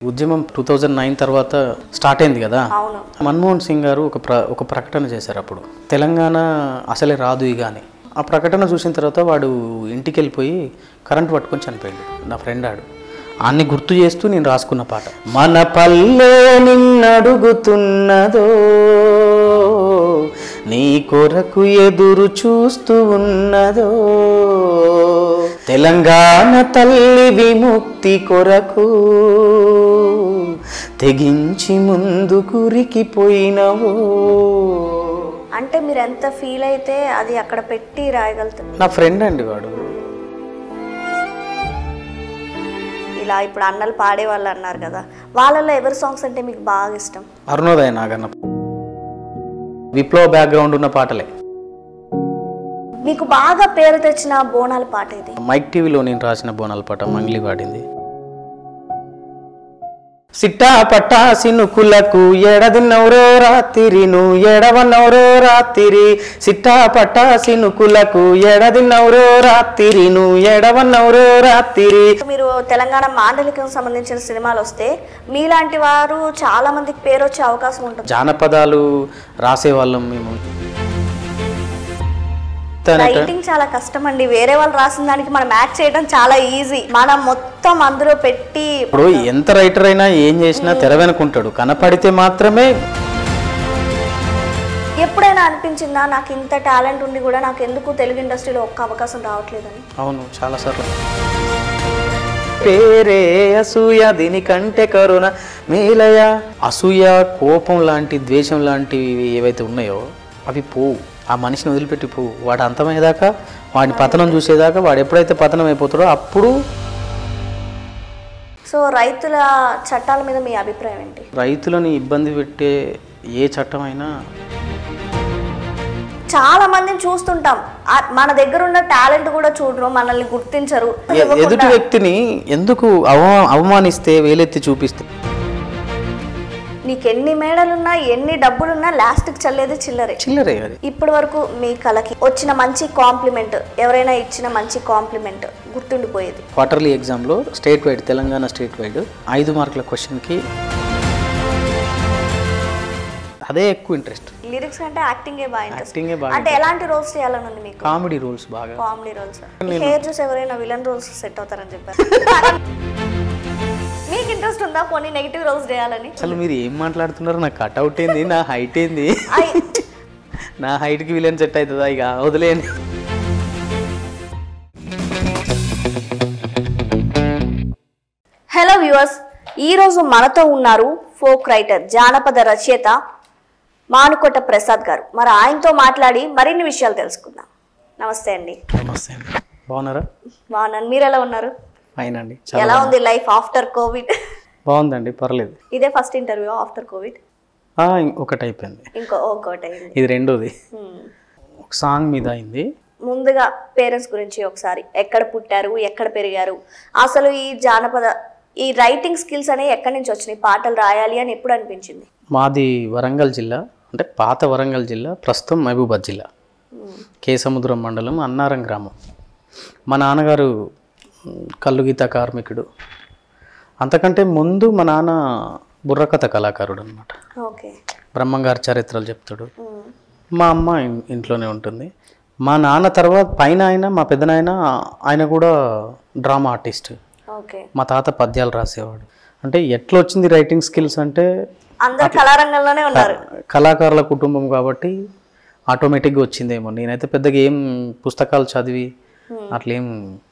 ఉద్యమం two thousand nine తర్వాత start అయింది కదా అవును మన్మోహన్ సింగ్ గారు ఒక ప్ర ఒక ప్రకటన చేశారు అప్పుడు తెలంగాణ అసలే రాదు ఇక అని ఆ ప్రకటన చూసిన తర్వాత వాడు ఇంటికి వెళ్ళిపోయి కరెంట్ పట్టుకొని చనిపోయాడు నా ఫ్రెండ్ ఆడు అన్ని గుర్తు చేస్తూ నేను రాసుకున్న పాట మన పల్లె నిన్నడుగుతున్నదో నీ కొరకు ఎదురు చూస్తూ ఉన్నదో తెలంగాణ తల్లి విముక్తి కొరకు తెగించి ముందు కురికిపోయినవో అంటే మీరు ఎంత ఫీల్ అయితే అది అక్కడ పెట్టి రాయగలుగుతారు నా ఫ్రెండ్ అండి వాడు ఇలా ఇప్పుడు అన్నలు పాడే వాళ్ళు అన్నారు కదా వాళ్ళలో ఎవరి సాంగ్స్ అంటే మీకు బాగా ఇష్టం అరుణోదయ నాగన్న విప్లవ బ్యాక్గ్రౌండ్ ఉన్న పాటలే మీకు బాగా పేరు తెచ్చిన బోనాల పాట ఇది మైక్ టీవీలో నేను రాసిన బోనాల పాట మంగ్లీ పాడింది సిట్టా పట్టా సినుకులకు ఎడదిన్నవరో రాత్రి నువ్వు ఎడవన్నవరో రాత్రి సిట్టా పట్టా సినుకులకు ఎడదిన్నవరో రాత్రి నువ్వు ఎడవన్నవరో రాత్రి మీరు తెలంగాణ మాండలికం సంబంధించిన సినిమాలు వస్తే మీలాంటి వారు చాలా మందికి పేరు వచ్చే అవకాశం ఉంటుంది జానపదాలు రాసేవాళ్ళం మేము తనట- రైటింగ్ చాలా కష్టం అండి వేరే వాళ్ళు రాసిన దానికి మనం యాక్ట్ చేయడం చాలా ఈజీ మనం మొత్తం అందులో పెట్టి ఇప్పుడు ఎంత రైటర్ అయినా ఏం చేసినా తెర వెనుకుంటాడు కనపడితే మాత్రమే ఎప్పుడైనా అనిపించిందా నాకు ఇంత టాలెంట్ ఉండి కూడా నాకు ఎందుకు తెలుగు ఇండస్ట్రీలో ఒక్క అవకాశం రావట్లేదని అవును చాలా సార్లు పేరే అసూయ దీనికంటే కరుణ మేలయ అసూయ కోపం లాంటి ద్వేషం లాంటివి ఏవైతే ఉన్నాయో అవి పోవు ఆ మనిషిని వదిలిపెట్టి పోవు వాడు అంతమయ్యేదాకా వాడి పతనం చూసేదాకా వాడు ఎప్పుడైతే పతనం అయిపోతాడో అప్పుడు సో రైతుల చట్టాల మీద మీ అభిప్రాయం ఏంటి రైతులను ఇబ్బంది పెట్టే ఏ చట్టమైనా చాలా మందిని చూస్తుంటాం ఆ- మన దగ్గర ఉన్న టాలెంట్ కూడా చూడరు మనల్ని గుర్తించరు ఎ- ఎదుటి వ్యక్తిని ఎందుకు అవ అవమానిస్తే వేలెత్తి చూపిస్తే నీకు ఎన్ని మేడలున్నా ఎన్ని డబ్బులున్నా లాస్ట్కి చల్లేది చిల్లరే చిల్లరే అది ఇప్పటి వరకు మీ కళకి వచ్చిన మంచి కాంప్లిమెంట్ ఎవరైనా ఇచ్చిన మంచి కాంప్లిమెంట్ గుర్తుండిపోయేది క్వార్టర్లీ ఎగ్జామ్లో state wide Telangana state wide ఐదు మార్కుల క్వశ్చన్కి అదే ఎక్కువ ఇంట్రెస్ట్ లిరిక్స్ అంటే యాక్టింగే బాగా ఇంట్రెస్ట్ యాక్టింగే బాగా అంటే ఎలాంటి రోల్స్ చేయాలని ఉంది మీకు కామెడీ రూల్స్ బాగా కామెడీ రోల్స్ హెయిర్ చూసి ఎవరైనా విలన్ రోల్స్ సెట్ అవుతారని చెప్పారు మీకు ఇంట్రెస్ట్ ఉందా పోనీ నెగిటివ్ రోల్స్ చేయాలని అసలు మీరు ఏం మాట్లాడుతున్నారు నాకు కట్అవుట్ ఏంది నా హైట్ ఏంది ఐ- నా హైట్కి విలన్ సెట్ అవుతుందా ఇక వదిలేయండి హలో వ్యూవర్స్ ఈరోజు మనతో ఉన్నారు ఫోక్ రైటర్ జానపద రచయిత మానుకోట ప్రసాద్ గారు మరి ఆయనతో మాట్లాడి మరిన్ని విషయాలు తెలుసుకుందాం నమస్తే అండి నమస్తే అండి బాగున్నారా బాగున్నాను మీరు ఎలా ఉన్నారు ఫైన్ అండి చాలా ఎలా ఉంది లైఫ్ ఆఫ్టర్ కోవిడ్ బాగుందండి పర్లేదు ఇదే ఫస్ట్ ఇంటర్వ్యూ ఆఫ్టర్ కోవిడ్ ఆ, ఇం- ఒకటి అయిపోయింది ఇంకో ఒకటి అయింది ఇది రెండోది Hmm. ఒక సాంగ్ మీద అయింది ముందుగా పేరెంట్స్ గురించి ఒకసారి ఎక్కడ పుట్టారు ఎక్కడ పెరిగారు అసలు ఈ జానపద ఈ రైటింగ్ స్కిల్స్ అనేవి ఎక్కడి నుంచి వచ్చినాయి పాటలు రాయాలి అని ఎప్పుడు అనిపించింది మాది వరంగల్ జిల్లా అంటే పాత వరంగల్ జిల్లా ప్రస్తుతం మహబూబాద్ జిల్లా కేసముద్రం మండలం అన్నారం గ్రామం మా నాన్నగారు మ్, కల్లుగీత కార్మికుడు అంతకంటే ముందు మా నాన్న బుర్రకథ కళాకారుడు అనమాట ఓకే బ్రహ్మంగారి చరిత్రలు చెప్తాడు మా అమ్మ ఇన్- ఇంట్లోనే ఉంటుంది మా నాన్న తర్వాత పైన ఆయన మా పెద్దనాయన ఆయన కూడా డ్రామా ఆర్టిస్ట్ ఓకే మా తాత పద్యాలు రాసేవాడు అంటే ఎట్లా వచ్చింది రైటింగ్ స్కిల్స్ అంటే అందరు కళారంగంలోనే ఉన్నారు కళాకారుల కుటుంబం కాబట్టి ఆటోమేటిక్గా వచ్చిందేమో నేనైతే పెద్దగా ఏం పుస్తకాలు చదివి అట్లేం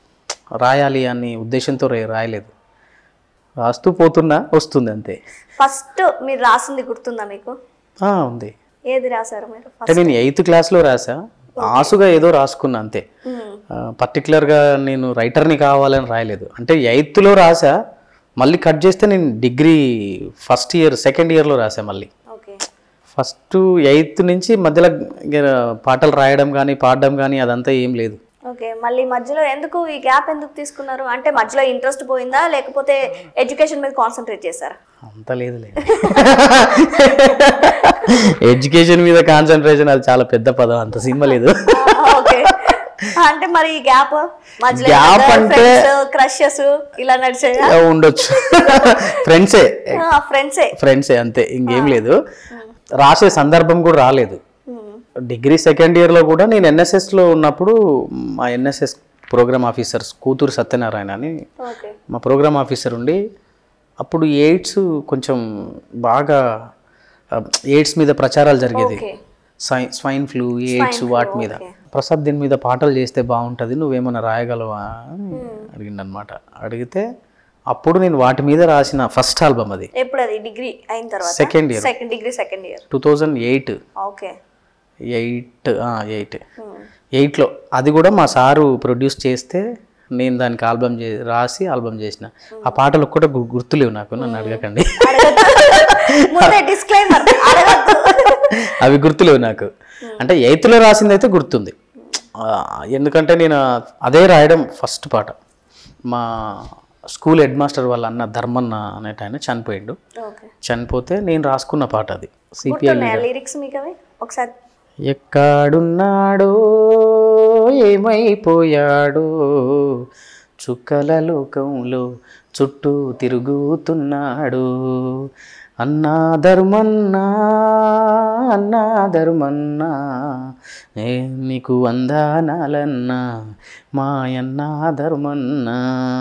రాయాలి అని ఉద్దేశంతో రే- రాయలేదు రాస్తూ పోతున్నా వస్తుంది అంతే ఫస్ట్ మీరు రాసింది గుర్తుందా మీకు ఆ, ఉంది ఏది రాశారు మీరు అంటే నేను ఎయిత్ క్లాస్లో రాసా ఆసుగా ఏదో రాసుకున్నా అంతే ఆ, పర్టికులర్గా నేను రైటర్ని కావాలని రాయలేదు అంటే ఎయిత్లో రాసా మళ్ళీ కట్ చేస్తే నేను డిగ్రీ ఫస్ట్ ఇయర్ సెకండ్ ఇయర్లో రాసా మళ్ళీ ఓకే ఫస్ట్ ఎయిత్ నుంచి మధ్యలో ఇక పాటలు రాయడం కానీ పాడడం కానీ అదంతా ఏం లేదు ఓకే మళ్ళీ మధ్యలో ఎందుకు ఈ గ్యాప్ ఎందుకు తీసుకున్నారు అంటే మధ్యలో ఇంట్రెస్ట్ పోయిందా లేకపోతే ఎడ్యుకేషన్ మీద కాన్సన్ట్రేట్ చేశారా అంత లేదులే ఎడ్యుకేషన్ మీద కాన్సన్ట్రేషన్ అది చాలా పెద్ద పదం అంత సినిమా లేదు ఓకే అంటే మరి ఈ గ్యాప్ మధ్యలో Gap అంటే- క్రషెస్ ఇలా నడిచాయా ఆ, ఉండొచ్చు ఫ్రెండ్సే ఫ్రెండ్సే ఫ్రెండ్సే అంతే ఇంకేం లేదు రాసే సందర్భం కూడా రాలేదు డిగ్రీ సెకండ్ ఇయర్లో కూడా నేను ఎన్ఎస్ఎస్లో ఉన్నప్పుడు మా ఎన్ఎస్ఎస్ ప్రోగ్రామ్ ఆఫీసర్ కూతురు సత్యనారాయణ అని ఓకే మా ప్రోగ్రామ్ ఆఫీసర్ ఉండి అప్పుడు ఎయిడ్స్ కొంచెం బాగా ఎయిడ్స్ మీద ప్రచారాలు జరిగేది ఓకే స్వై స్వైన్ ఫ్లూ ఎయిడ్స్ వాటి మీద ప్రసాద్ దీని మీద పాటలు చేస్తే బాగుంటుంది నువ్వేమన్నా రాయగలవా అని అడిగిండనమాట అడిగితే అప్పుడు నేను వాటి మీద రాసిన ఫస్ట్ ఆల్బమ్ అది ఎప్పుడు అది డిగ్రీ అయిన తర్వాత second year second degree second year two thousand eight okay eight eight ఎయిట్లో అది కూడా మా సారు ప్రొడ్యూస్ చేస్తే నేను దానికి ఆల్బమ్ చే రాసి ఆల్బమ్ చేసిన ఆ పాటలు ఒక్కటే గు- గుర్తులేవు నాకు నన్ను అడగకండి ముందే డిస్క్లైమర్ అడగద్దు అవి గుర్తులేవు నాకు అంటే ఎయిత్లో రాసింది అయితే గుర్తుంది ఆ, ఎందుకంటే నేను అదే రాయడం ఫస్ట్ పాట మా స్కూల్ హెడ్ మాస్టర్ వాళ్ళ అన్న ధర్మన్న అనేట ఆయన చనిపోయిండు ఓకే చనిపోతే నేను రాసుకున్న పాట అది సిపిఐ గుర్తున్నాయా లిరిక్స్ మీకు అవి ఒకసారి ఎక్కడున్నాడో ఏమైపోయాడో చుక్కల లోకంలో చుట్టూ తిరుగుతున్నాడు అన్నా ధర్మన్నా అన్నా ధర్మన్నా ఏ నీకు వందనాలన్నా మాయన్నా ధర్మన్నా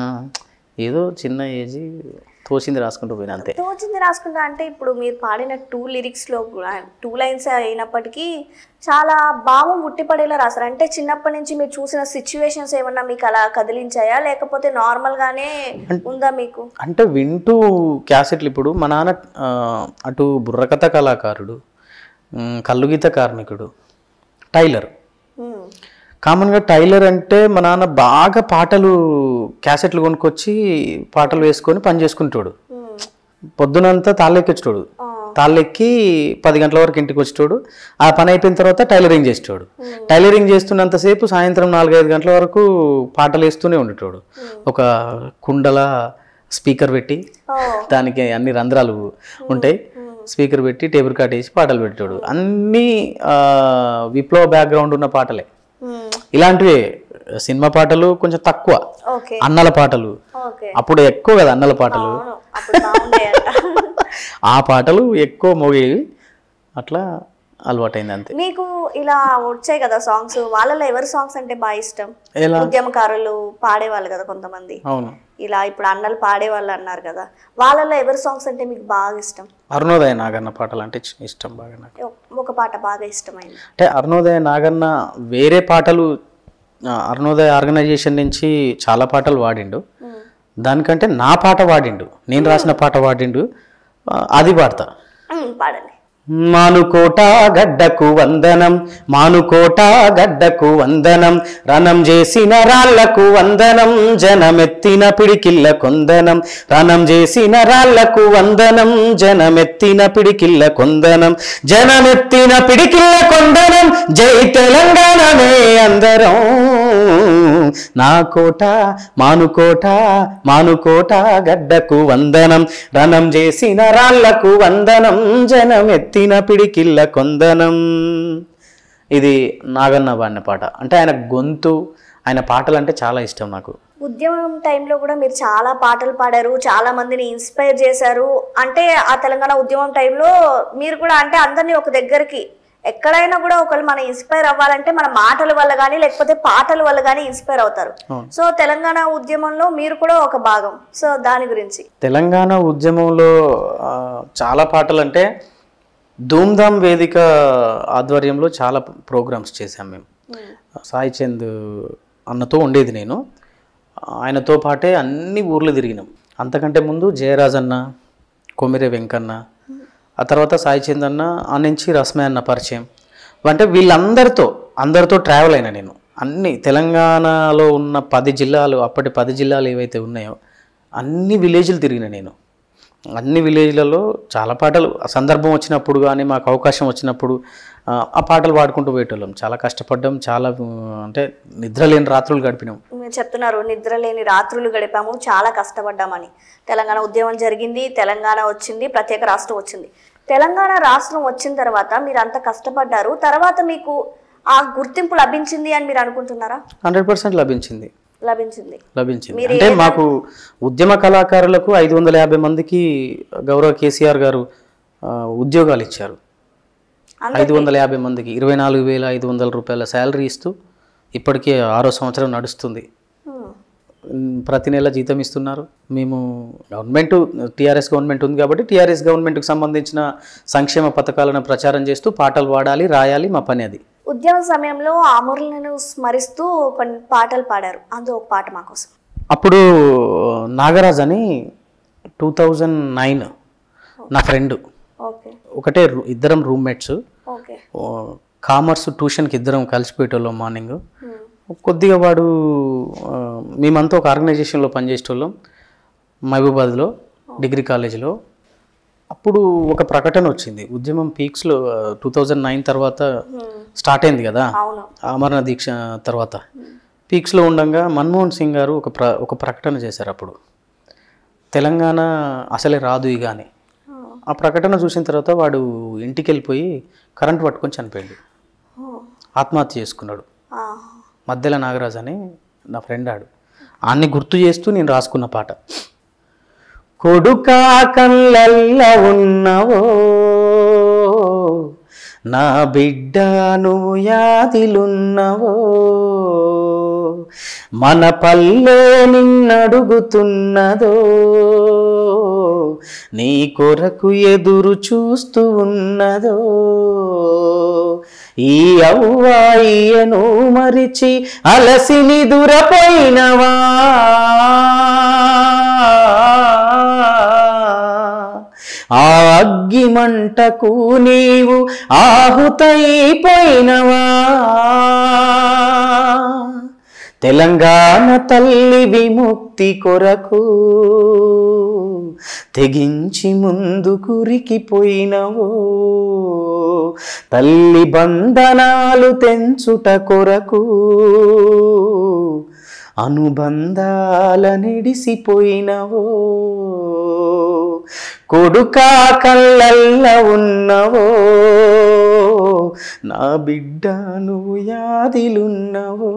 ఏదో చిన్న ఏజీ తోసింది రాసుకుంటూ పోయినా అంతే తోచింది రాసుకుంటా అంటే ఇప్పుడు మీరు పాడిన టూ లిరిక్స్లో కూడా టూ లైన్స్ అయినప్పటికీ చాలా భావం ఉట్టిపడేలా రాశారు అంటే చిన్నప్పటి నుంచి మీరు చూసిన సిచ్యువేషన్స్ ఏమన్నా మీకు అలా కదిలించాయా లేకపోతే నార్మల్గానే ఉందా మీకు అంటే వింటూ క్యాసెట్లు ఇప్పుడు మా నాన్న ఆ, అటు బుర్రకథ కళాకారుడు ఉమ్, కల్లుగీత కార్మికుడు టైలర్ మ్మ్. కామన్గా టైలర్ అంటే మా నాన్న బాగా పాటలు క్యాసెట్లు కొనుక్కొచ్చి పాటలు వేసుకొని పని చేసుకుంటాడు మ్మ్. పొద్దునంతా తాళ్ళెక్కించాడు ఆ. తాళ్ళెక్కి పది గంటల వరకు ఇంటికి వచ్చేటోడు ఆ పని అయిపోయిన తర్వాత టైలరింగ్ చేసేటోడు టైలరింగ్ చేస్తున్నంతసేపు సాయంత్రం నాలుగైదు గంటల వరకు పాటలు వేస్తూనే ఉండేటోడు ఒక కుండల స్పీకర్ పెట్టి ఓ దానికి అన్ని రంధ్రాలు ఉంటాయి స్పీకర్ పెట్టి టేబుల్ కాట్ వేసి పాటలు పెట్టాడు అన్నీ ఆ, విప్లవ బ్యాక్గ్రౌండ్ ఉన్న పాటలే మ్మ్. ఇలాంటివి సినిమా పాటలు కొంచెం తక్కువ ఓకే అన్నల పాటలు ఓకే అప్పుడు ఎక్కువ కదా అన్నల పాటలు అవును అప్పుడు బాగుండేయంట ఆ పాటలు ఎక్కువ మోగేవి అట్లా అలవాటైంది అంతే మీకు ఇలా వచ్చాయి కదా సాంగ్స్ వాళ్ళలో ఎవరి సాంగ్స్ అంటే బాగా ఇష్టం ఎలా ఉద్యమకారులు పాడేవాళ్ళు కదా కొంతమంది అవును ఇలా ఇప్పుడు అన్నలు పాడేవాళ్ళు అన్నారు కదా వాళ్ళలో ఎవరి సాంగ్స్ అంటే మీకు బాగా ఇష్టం అరుణోదయ నాగన్న పాటలు అంటే చ- ఇష్టం బాగా నాకు ఒక పాట బాగా ఇష్టమైంది అంటే అరుణోదయ నాగన్న వేరే పాటలు ఆ, అరుణోదయ ఆర్గనైజేషన్ నుంచి చాలా పాటలు వాడిండు మ్మ్. దానికంటే నా పాట వాడిండు నేను రాసిన పాట వాడిండు ఆ, అది పాడతా మ్మ్, పాడండి మానుకోట గడ్డకు వందనం మానుకోట గడ్డకు వందనం రణం చేసిన రాళ్లకు వందనం జనమెత్తిన పిడికిల్ల కొందనం రణం చేసిన రాళ్లకు వందనం జనమెత్తిన పిడికిల్ల కొందనం జనమెత్తిన పిడికిల్ల కొందనం జై తెలంగాణనే అందరం నా కోట మానుకోట మానుకోట గడ్డకు వందనం రణం చేసిన రాళ్లకు వందనం జనం ఎత్తిన పిడికిల్ల కొందనం ఇది నాగన్న పాడిన పాట అంటే ఆయన గొంతు ఆయన పాటలు అంటే చాలా ఇష్టం నాకు ఉద్యమం టైంలో కూడా మీరు చాలా పాటలు పాడారు చాలా మందిని ఇన్స్పైర్ చేశారు అంటే ఆ తెలంగాణ ఉద్యమం టైంలో మీరు కూడా అంటే అందరినీ ఒక దగ్గరికి ఎక్కడైనా కూడా ఒకళ్ళు మనం ఇన్స్పైర్ అవ్వాలంటే మన మాటల వల్ల కానీ లేకపోతే పాటల వల్ల కానీ ఇన్స్పైర్ అవుతారు అవును. సో తెలంగాణ ఉద్యమంలో మీరు కూడా ఒక భాగం సో దాని గురించి తెలంగాణ ఉద్యమంలో ఆ, చాలా పాటలు అంటే ధూమ్ధామ్ వేదిక ఆధ్వర్యంలో చాలా ప్రోగ్రామ్స్ చేశాం మేము సాయి చంద్ అన్నతో ఉండేది నేను ఆయనతో పాటే అన్ని ఊర్లు తిరిగినాం అంతకంటే ముందు జయరాజ్ అన్న కొమిరె వెంకన్న ఆ తర్వాత సాయి చంద్ అన్న ఆ నుంచి రస్మే అన్న పరిచయం అంటే వీళ్ళందరితో అందరితో ట్రావెల్ అయినా నేను అన్ని తెలంగాణలో ఉన్న పది జిల్లాలు అప్పటి పది జిల్లాలు ఏవైతే ఉన్నాయో అన్ని విలేజ్లు తిరిగిన నేను అన్ని విలేజ్లలో చాలా పాటలు ఆ సందర్భం వచ్చినప్పుడు కానీ మాకు అవకాశం వచ్చినప్పుడు ఆ, ఆ పాటలు పాడుకుంటూ పోయేటోళ్ళం చాలా కష్టపడ్డాం చాలా ఆ, అంటే నిద్రలేని రాత్రులు గడిపినాం మీరు చెప్తున్నారు నిద్ర లేని రాత్రులు గడిపాము చాలా కష్టపడ్డామని తెలంగాణ ఉద్యమం జరిగింది తెలంగాణ వచ్చింది ప్రత్యేక రాష్ట్రం వచ్చింది తెలంగాణ రాష్ట్రం వచ్చిన తర్వాత మీరు అంత కష్టపడ్డారు తర్వాత మీకు ఆ గుర్తింపు లభించింది అని మీరు అనుకుంటున్నారా హండ్రెడ్ పర్సెంట్ లభించింది లభించింది లభించింది అంటే మాకు ఉద్యమ కళాకారులకు ఐదు వందల యాభై మందికి గౌరవ కేసీఆర్ గారు ఆ, ఉద్యోగాలు ఇచ్చారు ఐదు వందల యాభై మందికి ఇరవై నాలుగు వేల ఐదు వందల రూపాయల శాలరీ ఇస్తూ ఇప్పటికే ఆరో సంవత్సరం నడుస్తుంది ఉమ్. ఉమ్, ప్రతి నెల జీతం ఇస్తున్నారు మేము గవర్నమెంట్ టీఆర్ఎస్ గవర్నమెంట్ ఉంది కాబట్టి టీఆర్ఎస్ గవర్నమెంట్కి సంబంధించిన సంక్షేమ పథకాలను ప్రచారం చేస్తూ పాటలు పాడాలి రాయాలి మా పని అది ఉద్యమ సమయంలో అమరులను స్మరిస్తూ కొన్ని పాటలు పాడారు అందులో ఒక పాట మా కోసం అప్పుడు నాగరాజ్ అని టూ థౌజండ్ నైన్ నా ఫ్రెండ్ ఓకే ఒకటే రూ- ఇద్దరం రూమ్మేట్స్ ఓకే కామర్స్ ట్యూషన్కి ఇద్దరం కలిసిపోయేటోళ్ళం మార్నింగ్ ఉమ్. కొద్దిగా వాడు ఆ, మేమంతా ఒక ఆర్గనైజేషన్లో పనిచేసేటోళ్ళం మహబూబాద్లో డిగ్రీ కాలేజీలో అప్పుడు ఒక ప్రకటన వచ్చింది ఉద్యమం పీక్స్లో టూ థౌజండ్ నైన్ తర్వాత స్టార్ట్ అయింది కదా అవును అమరణ దీక్ష తర్వాత పీక్స్లో ఉండగా మన్మోహన్ సింగ్ గారు ఒక ప్ర ఒక ప్రకటన చేశారు అప్పుడు తెలంగాణ అసలే రాదు ఇక అని ఆ ప్రకటన చూసిన తర్వాత వాడు ఇంటికి వెళ్ళిపోయి కరెంట్ పట్టుకొని చనిపోయాడు ఓ. ఆత్మహత్య చేసుకున్నాడు ఆ. మధ్యలో నాగరాజ్ అని నా ఫ్రెండ్ ఆడు ఆన్ని గుర్తు చేస్తూ నేను రాసుకున్న పాట కొడుకా కళ్ళల్ల ఉన్నవో నా బిడ్డ నువ్వు యాదిలున్నవో మన పల్లె నిన్నడుగుతున్నదో నీ కొరకు ఎదురు చూస్తూ ఉన్నదో ఈ అవ్వాయియను మరిచి అలసి నిదురపోయినవా ఆ అగ్గి మంటకు నీవు ఆహుతైపోయినవా తెలంగాణ తల్లి విముక్తి కొరకు తెగించి ముందు కురికిపోయినవో తల్లి బంధనాలు తెంచుట కొరకు అనుబంధాల నిడిసిపోయినవో కొడుకా కళ్ళల్ల ఉన్నవో నా బిడ్డ నువ్వు యాదిలున్నవో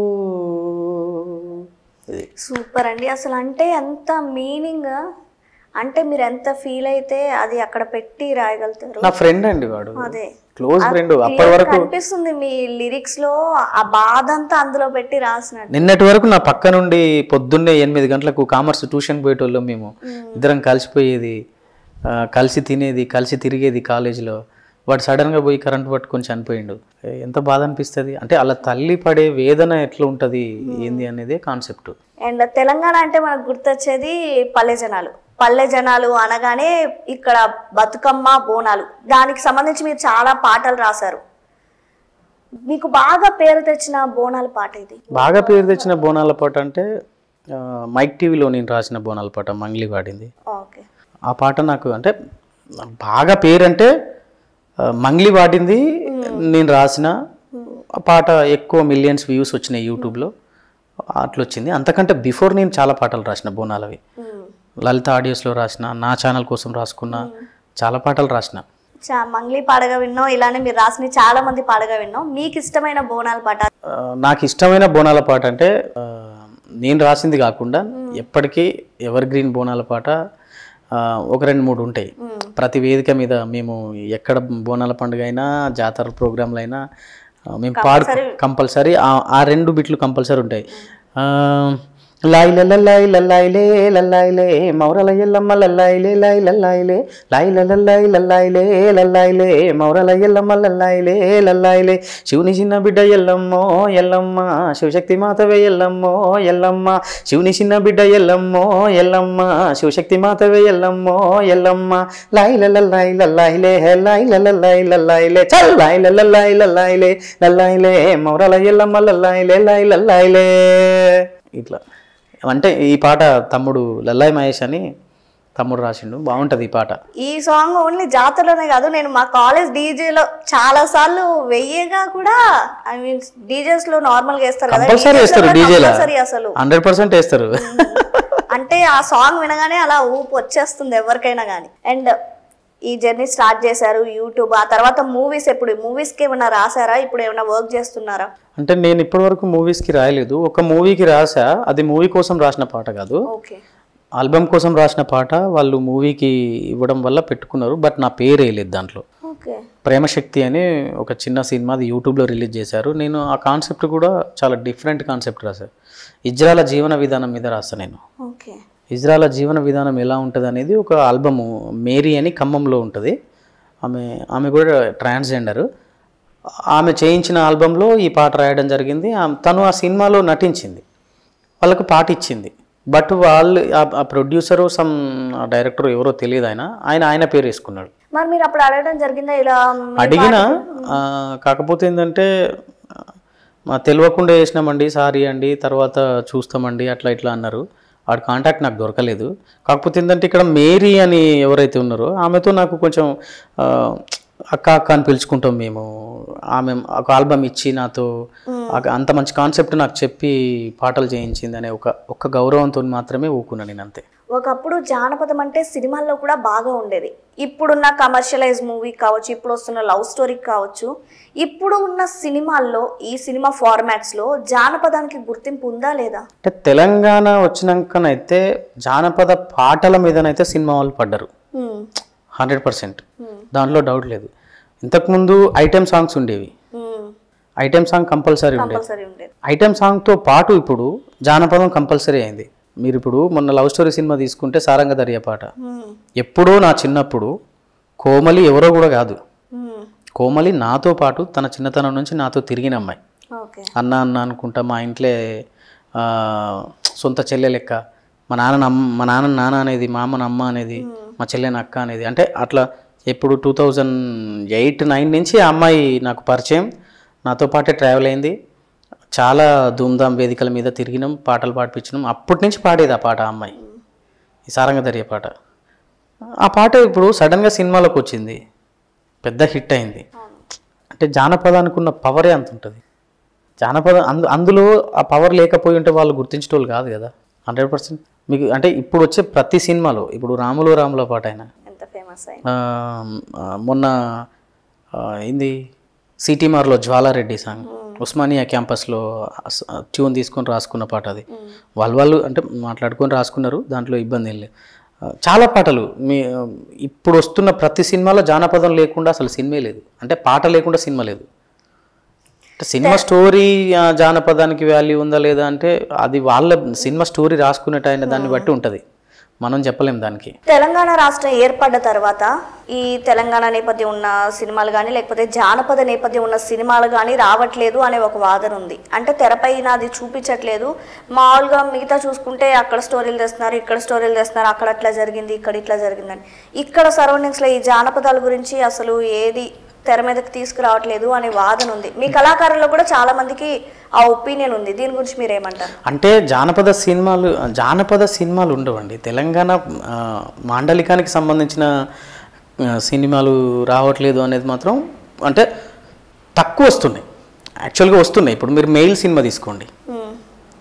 ఇది. సూపర్ అండి అసలు అంటే ఎంత మీనింగ్ అంటే మీరు ఎంత ఫీల్ అయితే అది అక్కడ పెట్టి రాయగలుగుతారు నా ఫ్రెండ్ అండి వాడు అదే క్లోజ్ ఫ్రెండ్ అప్పటి Clear వరకు కనిపిస్తుంది మీ లిరిక్స్ లో ఆ బాధ అంతా అందులో పెట్టి రాసినట్టు నిన్నటి వరకు నా పక్క నుండి పొద్దున్నే ఎనిమిది గంటలకు కామర్స్ ట్యూషన్ పోయేటోళ్ళం మేము ఇద్దరం కలిసిపోయేది ఆ, కలిసి తినేది కలిసి తిరిగేది కాలేజీలో వాడు సడన్గా పోయి కరెంట్ పట్టుకొని చనిపోయిండు ఏ, ఎంత బాధ అనిపిస్తుంది అంటే అలా తల్లి పడే వేదన ఎట్లా ఉంటుంది ఏంది అనేదే కాన్సెప్ట్ అండ్ తెలంగాణ అంటే మనకు గుర్తొచ్చేది పల్లె జనాలు పల్లె జనాలు అనగానే ఇక్కడ బతుకమ్మ బోనాలు దానికి సంబంధించి మీరు చాలా పాటలు రాశారు మీకు బాగా పేరు తెచ్చిన బోనాల పాట ఇది బాగా పేరు తెచ్చిన బోనాల పాట అంటే ఆ, మైక్ టీవీలో నేను రాసిన బోనాల పాట మంగ్లీ పాడింది ఓకే ఆ పాట నాకు అంటే బాగా పేరు అంటే ఆ, మంగ్లీ పాడింది నేను రాసిన ఆ పాట ఎక్కువ మిలియన్స్ వ్యూస్ వచ్చినాయి యూట్యూబ్లో అట్లా వచ్చింది అంతకంటే బిఫోర్ నేను చాలా పాటలు రాసిన బోనాలవి లలిత ఆడియోస్లో రాసిన నా ఛానల్ కోసం రాసుకున్న చాలా పాటలు రాసిన చా మంగ్లీ పాడగా విన్నాం ఇలానే మీరు రాసిన చాలా మంది పాడగా విన్నాం మీకు ఇష్టమైన బోనాల పాట ఆ, నాకు ఇష్టమైన బోనాల పాట అంటే ఆ, నేను రాసింది కాకుండా ఎప్పటికీ ఎవర్ గ్రీన్ బోనాల పాట ఆ, ఒక రెండు మూడు ఉంటాయి ప్రతి వేదిక మీద మేము ఎక్కడ బోనాల పండుగ అయినా జాతర ప్రోగ్రాంలు అయినా ఆ, మేము పాడు కంపల్సరీ ఆ రెండు బిట్లు కంపల్సరీ ఉంటాయి ఆ, లాయిల లల్లాయి లల్లాయిలే లల్లాయిలే మౌరల ఎల్లమ్మ లల్లాయిలే లాయి లల్లాయిలే లాయిల లల్లాయి లల్లాయిలే లల్లాయిలే మౌరల ఎల్లమ్మ లల్లాయిలే లల్లాయిలే శివుని చిన్న బిడ్డ ఎల్లమ్మో ఎల్లమ్మ శివశక్తి మాతవే ఎల్లమ్మో ఎల్లమ్మ శివుని చిన్న బిడ్డ ఎల్లమ్మో ఎల్లమ్మ శివశక్తి మాతవే ఎల్లమ్మో ఎల్లమ్మ లాయిల లల్లాయి లల్లాయిలే లాయిల లల్లాయి లల్లాయిలే చల్ లాయిల లల్లాయి లల్లాయిలే లల్లాయిలే మౌరల ఎల్లమ్మ లల్లాయిలే లాయి లల్లాయిలే ఇట్లా అంటే ఈ పాట తమ్ముడు లల్లాయి మహేష్ అని తమ్ముడు రాసిండు బాగుంటది ఈ పాట ఈ సాంగ్ ఓన్లీ జాతరలోనే కాదు నేను మా కాలేజ్ డీజేలో చాలా సార్లు వెయ్యగా కూడా ఐ మీన్ డీజేస్ లో నార్మల్ గా వేస్తారు కదా కంపల్సరీ DJs లో వేస్తారు కూడా డీజేలా compulsory అసలు హండ్రెడ్ పర్సెంట్ వేస్తారు అంటే ఆ సాంగ్ వినగానే అలా ఊపు వచ్చేస్తుంది ఎవరికైనా కానీ అండ్ ఈ జర్నీ స్టార్ట్ చేశారు యూట్యూబ్ ఆ తర్వాత మూవీస్ ఎప్పుడు మూవీస్కి ఏమైనా రాసారా ఇప్పుడు ఏమైనా వర్క్ చేస్తున్నారా అంటే నేను ఇప్పటివరకు మూవీస్కి రాయలేదు ఒక మూవీకి రాసా అది మూవీ కోసం రాసిన పాట కాదు ఓకే ఆల్బమ్ కోసం రాసిన పాట వాళ్ళు మూవీకి ఇవ్వడం వల్ల పెట్టుకున్నారు బట్ నా పేరు వేయలేదు దాంట్లో ఓకే ప్రేమశక్తి అని ఒక చిన్న సినిమా అది యూట్యూబ్లో రిలీజ్ చేశారు నేను ఆ కాన్సెప్ట్ కూడా చాలా డిఫరెంట్ కాన్సెప్ట్ రాశాను ఇజ్రాల జీవన విధానం మీద రాస్తాను నేను ఓకే ఇజ్రాల జీవన విధానం ఎలా ఉంటుంది అనేది ఒక ఆల్బము మేరీ అని ఖమ్మంలో ఉంటుంది ఆమె ఆమె కూడా ట్రాన్స్జెండర్ ఆమె చేయించిన ఆల్బంలో ఈ పాట రాయడం జరిగింది ఆమె- తను ఆ సినిమాలో నటించింది వాళ్ళకు పాట ఇచ్చింది బట్ వాళ్ళు ఆ- ఆ ప్రొడ్యూసరు సమ్ డైరెక్టర్ ఎవరో తెలియదు ఆయన ఆయన ఆయన పేరు వేసుకున్నాడు మరి మీరు అప్పుడు అడగడం జరిగిందా ఇలా మీ అడిగిన ఆ, కాకపోతే ఏంటంటే మా తెలియకుండా వేసినామండి సారీ అండి తర్వాత చూస్తామండి అట్లా ఇట్లా అన్నారు వాడి కాంటాక్ట్ నాకు దొరకలేదు కాకపోతే ఏంటంటే ఇక్కడ మేరీ అని ఎవరైతే ఉన్నారో ఆమెతో నాకు కొంచెం ఆ, అక్క అక్క అని పిలుచుకుంటాం మేము ఆమె ఒక ఆల్బమ్ ఇచ్చి నాతో ఆ- అంత మంచి కాన్సెప్ట్ నాకు చెప్పి పాటలు చేయించింది అనే ఒక ఒక్క గౌరవంతో మాత్రమే ఊకున్నాను నేను అంతే ఒకప్పుడు జానపదం అంటే సినిమాల్లో కూడా బాగా ఉండేది ఇప్పుడున్న కమర్షియలైజ్ మూవీ కావచ్చు ఇప్పుడు వస్తున్న లవ్ స్టోరీ కావచ్చు ఇప్పుడు ఉన్న సినిమాల్లో ఈ సినిమా ఫార్మాట్స్లో జానపదానికి గుర్తింపు ఉందా లేదా అంటే తెలంగాణ వచ్చినాకనైతే జానపద పాటల మీదనైతే సినిమా వాళ్ళు పడ్డరు మ్మ్. హండ్రెడ్ పర్సెంట్ దాంట్లో డౌట్ లేదు ఇంతకుముందు ఐటెం సాంగ్స్ ఉండేవి మ్మ్. ఐటెం సాంగ్ కంపల్సరీ ఉండేది కంపల్సరీ ఉండేది ఐటెం సాంగ్తో పాటు ఇప్పుడు జానపదం కంపల్సరీ అయింది మీరు ఇప్పుడు మొన్న లవ్ స్టోరీ సినిమా తీసుకుంటే సారంగ దర్య పాట మ్మ్. ఎప్పుడో నా చిన్నప్పుడు కోమలి ఎవరో కూడా కాదు మ్మ్. కోమలి నాతో పాటు తన చిన్నతనం నుంచి నాతో తిరిగిన అమ్మాయి ఓకే అన్న అన్న అనుకుంటా మా ఇంట్లో ఆ, సొంత చెల్లె లెక్క మా నాన్న అమ్మ మా నాన్న నాన్న అనేది మా అమ్మని అమ్మ అనేది మా చెల్లెని అక్క అనేది అంటే అట్లా ఎప్పుడు టూ థౌజండ్ ఎయిట్ నైన్ నుంచి ఆ అమ్మాయి నాకు పరిచయం నాతో పాటే ట్రావెల్ అయింది చాలా ధూమ్ధామ్ వేదికల మీద తిరిగినాం పాటలు పాడిపించినాం అప్పటి నుంచి పాడేది ఆ పాట ఆ అమ్మాయి ఈ సారంగ దర్య పాట ఆ పాట ఇప్పుడు సడన్గా సినిమాలోకి వచ్చింది పెద్ద హిట్ అయింది అంటే జానపదానికి ఉన్న పవరే అంత ఉంటుంది జానపదం అందు అందులో ఆ పవర్ లేకపోయి ఉంటే వాళ్ళు గుర్తించేటోళ్ళు కాదు కదా హండ్రెడ్ పర్సెంట్ మీకు అంటే ఇప్పుడు వచ్చే ప్రతి సినిమాలో ఇప్పుడు రాములు రాముల పాట అయినా ఎంత ఫేమస్ అయింది ఆ, ఆ, మొన్న ఆ, ఏంది సిటీమార్లో జ్వాలారెడ్డి సాంగ్ ఉస్మానియా క్యాంపస్లో అస్- ట్యూన్ తీసుకొని రాసుకున్న పాట అది వాళ్ళు వాళ్ళు అంటే మాట్లాడుకొని రాసుకున్నారు దాంట్లో ఇబ్బంది ఏం లేదు ఆ, చాలా పాటలు మీ ఇప్పుడు వస్తున్న ప్రతి సినిమాలో జానపదం లేకుండా అసలు సినిమా లేదు అంటే పాట లేకుండా సినిమా లేదు అంటే సినిమా స్టోరీ ఆ, జానపదానికి వాల్యూ ఉందా లేదా అంటే అది వాళ్ళ సినిమా స్టోరీ రాసుకునే టైం దాన్ని బట్టి ఉంటుంది మనం చెప్పలేం దానికి తెలంగాణ రాష్ట్రం ఏర్పడ్డ తర్వాత ఈ తెలంగాణ నేపథ్యం ఉన్న సినిమాలు కానీ లేకపోతే జానపద నేపథ్యం ఉన్న సినిమాలు కానీ రావట్లేదు అనే ఒక వాదన ఉంది అంటే తెరపైన అది చూపించట్లేదు మామూలుగా మిగతా చూసుకుంటే అక్కడ స్టోరీలు తెస్తున్నారు ఇక్కడ స్టోరీలు తెస్తున్నారు అక్కడ అట్లా జరిగింది ఇక్కడ ఇట్లా జరిగిందని ఇక్కడ సరౌండింగ్స్లో ఈ జానపదాల గురించి అసలు ఏది తెర మీదకి తీసుకురావట్లేదు అనే వాదన ఉంది మీ కళాకారుల్లో కూడా చాలా మందికి ఆ ఒపీనియన్ ఉంది దీని గురించి మీరు ఏమంటారు అంటే జానపద సినిమాలు జానపద సినిమాలు ఉండవండి తెలంగాణ ఆ, మాండలికానికి సంబంధించిన ఆ, సినిమాలు రావట్లేదు అనేది మాత్రం అంటే తక్కువ వస్తున్నాయి యాక్చువల్గా వస్తున్నాయి ఇప్పుడు మీరు మెయిల్ సినిమా తీసుకోండి ఉమ్,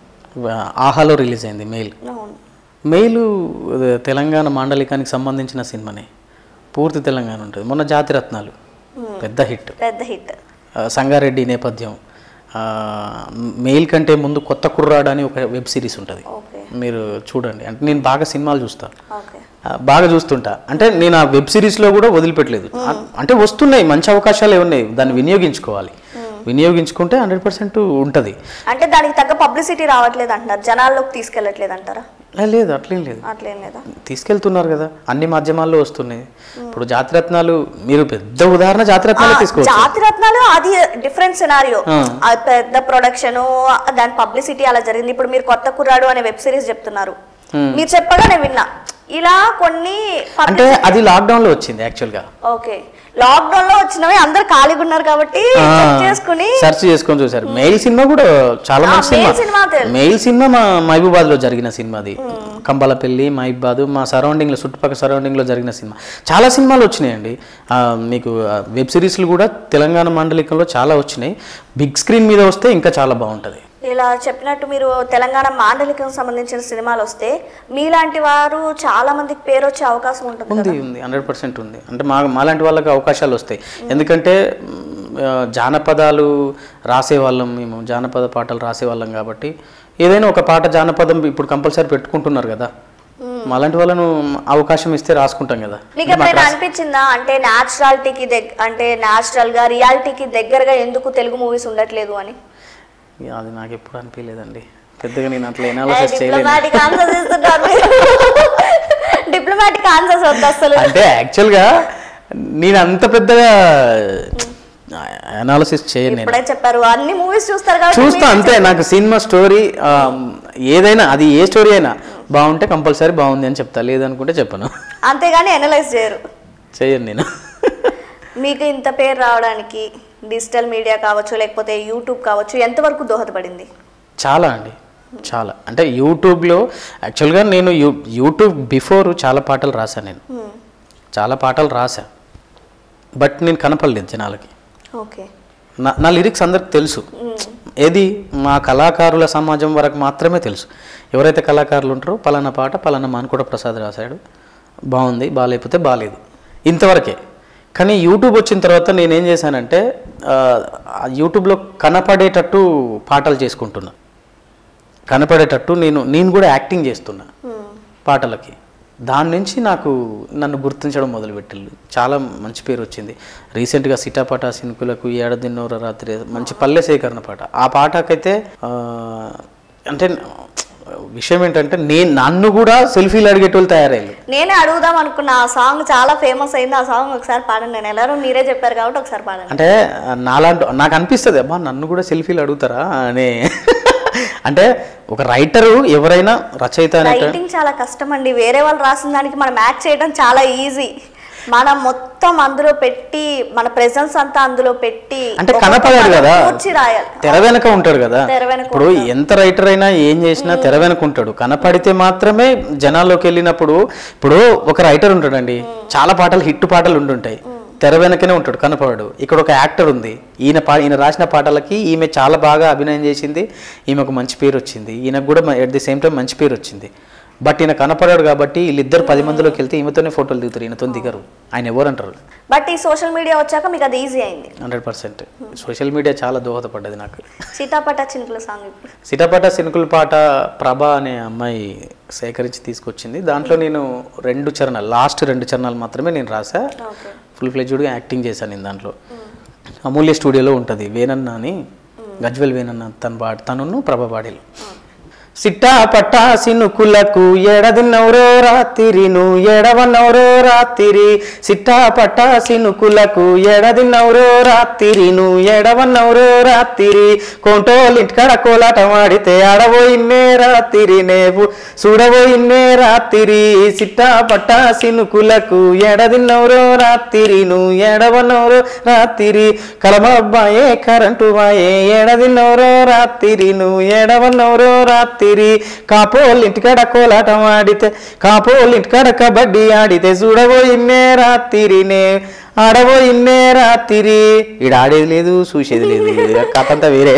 ఆ, ఆహాలో రిలీజ్ అయింది మెయిల్ అవును మెయిల్ అదే తెలంగాణ మాండలికానికి సంబంధించిన సినిమానే పూర్తి తెలంగాణ ఉంటుంది మొన్న జాతిరత్నాలు పెద్ద హిట్ పెద్ద హిట్ ఆ, సంగారెడ్డి నేపథ్యం ఆ, మెయిల్ కంటే ముందు కొత్త కుర్రాడు అని ఒక వెబ్ సిరీస్ ఉంటుంది ఓకే మీరు చూడండి అంటే నేను బాగా సినిమాలు చూస్తాను ఓకే బాగా చూస్తుంటా అంటే నేను ఆ వెబ్ సిరీస్లో కూడా వదిలిపెట్టలేదు అ- అంటే వస్తున్నాయి మంచి అవకాశాలే ఉన్నాయి దాన్ని వినియోగించుకోవాలి వినియోగించుకుంటే హండ్రెడ్ పర్సెంట్ ఉంటుంది అంటే దానికి తగ్గ పబ్లిసిటీ రావట్లేదు అంటున్నారు జనాల్లోకి తీసుకెళ్ళట్లేదు అంటారా లేదు అట్లేం లేదు అట్లేం లేదా తీసుకెళ్తున్నారు కదా అన్ని మాధ్యమాల్లో వస్తున్నాయి ఇప్పుడు జాతిరత్నాలు మీరు పెద్ద ఉదాహరణ జాతిరత్నాలే తీసుకోవచ్చు జాతి రత్నాలు అది డిఫరెంట్ సినారియో పెద్ద ప్రొడక్షన్ దాని పబ్లిసిటీ అలా జరిగింది ఇప్పుడు మీరు కొత్త కుర్రాడు అనే వెబ్ సిరీస్ చెప్తున్నారు మీరు చెప్పగా నేను విన్నా ఇలా కొన్ని అంటే అది లాక్డౌన్ లో వచ్చింది యాక్చువల్ గా ఓకే లాక్డౌన్ లో వచ్చినవి అందరు ఖాళీగా ఉన్నారు కాబట్టి check చేసుకుని సెర్చ్ చేసుకొని చూసారు మెయిల్ సినిమా కూడా చాలా ఆ, మంచి మెయిల్ సినిమా సినిమా తెలుసు. మెయిల్ సినిమా మా మహబూబాద్ లో జరిగిన సినిమాది కంబాలపల్లి మహబూబాద్ మా సరౌండింగ్ లో చుట్టుపక్కల సరౌండింగ్ లో జరిగిన సినిమా చాలా సినిమాలు వచ్చినాయండి ఆ, మీకు వెబ్ సిరీస్లు కూడా తెలంగాణ మండలికంలో చాలా వచ్చినాయి బిగ్ స్క్రీన్ మీద వస్తే ఇంకా చాలా బాగుంటుంది ఇలా చెప్పినట్టు మీరు తెలంగాణ మాండలికం సంబంధించిన సినిమాలు వస్తే మీలాంటి వారు చాలా మందికి పేరు వచ్చే అవకాశం ఉంటుంది ఉంది ఉంది హండ్రెడ్ పర్సెంట్ ఉంది అంటే మా మాలాంటి వాళ్ళకి అవకాశాలు వస్తాయి ఎందుకంటే మ్, ఆ, జానపదాలు రాసేవాళ్ళం మేము జానపద పాటలు రాసేవాళ్ళం కాబట్టి ఏదైనా ఒక పాట జానపదం ఇప్పుడు కంపల్సరీ పెట్టుకుంటున్నారు కదా మాలాంటి వాళ్ళను అవకాశం ఇస్తే రాసుకుంటాం కదా మీకు ఎప్పుడైనా అనిపించిందా అంటే న్యాచురాలిటీకి దగ్గ అంటే న్యాచురల్ గా రియాలిటీకి దగ్గరగా ఎందుకు తెలుగు మూవీస్ ఉండట్లేదు అని ఇక అది నాకు ఎప్పుడు అనిపించలేదండి పెద్దగా నేను అట్లా ఎనాలసిస్ చేయలేను డిప్లొమాటిక్ ఆన్సర్స్ ఇస్తున్నారు డిప్లొమాటిక్ ఆన్సర్స్ వద్దు అసలు అంటే యాక్చువల్గా నేను అంత పెద్దగా అనాలసిస్ చేయను నేను ఇప్పుడే చెప్పారు అన్ని మూవీస్ చూస్తారు కాబట్టి చూస్తా అంతే నాకు సినిమా స్టోరీ ఏదైనా అది ఏ స్టోరీ అయినా బాగుంటే కంపల్సరీ బాగుంది అని చెప్తా లేదనుకుంటే చెప్పను అంతేగాని అనలైజ్ చేయరు చేయను నేను మీకు ఇంత పేరు రావడానికి డిజిటల్ మీడియా కావచ్చు లేకపోతే యూట్యూబ్ కావచ్చు ఎంతవరకు దోహదపడింది చాలా అండి చాలా అంటే యూట్యూబ్లో యాక్చువల్గా నేను యూ యూట్యూబ్ బిఫోర్ చాలా పాటలు రాశాను నేను చాలా పాటలు రాశా బట్ నేను కనపడలేదు జనాలకి ఓకే నా నా లిరిక్స్ అందరికి తెలుసు ఏది మా కళాకారుల సమాజం వరకు మాత్రమే తెలుసు ఎవరైతే కళాకారులు ఉంటారో పలానా పాట పలానా మానుకోట ప్రసాద్ రాశాడు బాగుంది బాగాలేకపోతే బాగాలేదు ఇంతవరకే కానీ యూట్యూబ్ వచ్చిన తర్వాత నేనేం చేశానంటే ఆ, ఆ యూట్యూబ్లో కనపడేటట్టు పాటలు చేసుకుంటున్నా కనపడేటట్టు నేను నేను కూడా యాక్టింగ్ చేస్తున్నా పాటలకి దాని నుంచి నాకు నన్ను గుర్తించడం మొదలుపెట్టిల్లు చాలా మంచి పేరు వచ్చింది రీసెంట్గా సిటాపాట సినుకులకు ఏడదిన్నోర రాత్రి మంచి పల్లె సేకరణ పాట ఆ పాటకైతే ఆ, అంటే విషయం ఏంటంటే నేను నన్ను కూడా సెల్ఫీలు అడిగేటోళ్ళు తయారయ్యారు నేనే అడుగుదాం అనుకున్న ఆ సాంగ్ చాలా ఫేమస్ అయింది ఆ సాంగ్ ఒకసారి పాడండి నేను ఎలారో మీరే చెప్పారు కాబట్టి ఒకసారి పాడండి అంటే నాలాంటి నాకు అనిపిస్తుంది అబ్బా నన్ను కూడా సెల్ఫీలు అడుగుతారా అని అంటే ఒక రైటరు ఎవరైనా రచయిత అనే రైటింగ్ చాలా కష్టం అండి వేరే వాళ్ళు రాసిన దానికి మనం యాక్ట్ చేయడం చాలా ఈజీ మనం మొత్తం అందులో పెట్టి మన ప్రెసెన్స్ అంతా అందులో పెట్టి అంటే ఒక్కొక్క కనపడాడు పదం కదా కూర్చి రాయాలి తెర వెనక ఉంటాడు కదా తెర వెనక ఇప్పుడు ఎంత రైటర్ అయినా ఏం చేసినా తెర వెనక ఉంటాడు కనపడితే మాత్రమే జనాల్లోకి వెళ్ళినప్పుడు ఇప్పుడు ఒక రైటర్ ఉంటాడండి చాలా పాటలు హిట్ పాటలు ఉండుంటాయి తెర వెనకనే ఉంటాడు కనపడాడు ఇక్కడ ఒక యాక్టర్ ఉంది ఈయన పా ఈయన రాసిన పాటలకి ఈమె చాలా బాగా అభినయం చేసింది ఈమెకు మంచి పేరు వచ్చింది ఈయనకు కూడా ఎట్ ది సేమ్ టైం మంచి పేరు వచ్చింది బట్ ఈయన కనపడాడు కాబట్టి వీళ్ళిద్దరు పది మందిలోకి వెళ్తే ఈమెతోనే ఫోటోలు దిగుతారు ఈయనతో దిగరు ఆయన ఎవరు అంటారు బట్ ఈ సోషల్ మీడియా వచ్చాక మీకు అది ఈజీ అయింది హండ్రెడ్ పర్సెంట్ సోషల్ మీడియా చాలా దోహదపడ్డది నాకు సీతాపట చినుకుల సాంగ్ ఇప్పుడు సిటపాట సినుకుల పాట ప్రభ అనే అమ్మాయి సేకరించి తీసుకొచ్చింది దాంట్లో నేను రెండు చరణాలు లాస్ట్ రెండు చరణాలు మాత్రమే నేను రాసా ఓకే ఫుల్ ఫ్లెడ్జ్డ్గా యాక్టింగ్ చేశాను నేను దాంట్లో అమూల్య స్టూడియోలో ఉంటుంది వేనన్న అని గజ్వెల్ వేనన్న తన పాట తను ప్రభ పాడేలు సిట్టా పట్టా సినుకులకు ఎడదిన్నవరో రాత్రి నువ్వు ఎడవన్నవరో రాత్రి సిట్టా పట్టా సినుకులకు ఎడదిన్నవరో రాత్రి నువ్వు ఎడవన్నవరో రాత్రి కొంటోలింటికాడ కోలాటం ఆడితే ఆడబోయిన్నే రాత్రి నేవు చూడబోయిన్నే రాత్రి సిట్టా పట్టా సినుకులకు ఎడదిన్నవరో రాత్రి నువ్వు ఎడవన్నవరో రాత్రి కలమబ్బాయే కరెంటు వాయే ఎడదిన్నవరో రాత్రి నువ్వు ఎడవన్నవరో రాత్రి కాపోల్ ఇంటికాడ కోలాటం ఆడితే కాపోల్ ఇంటికాడ కబడ్డీ ఆడితే చూడబోయిన్నే రాత్రినే ఆడబోయిన్నే రాత్రి ఈడ ఆడేది లేదు చూసేది లేదు ఇక కథ అంతా వేరే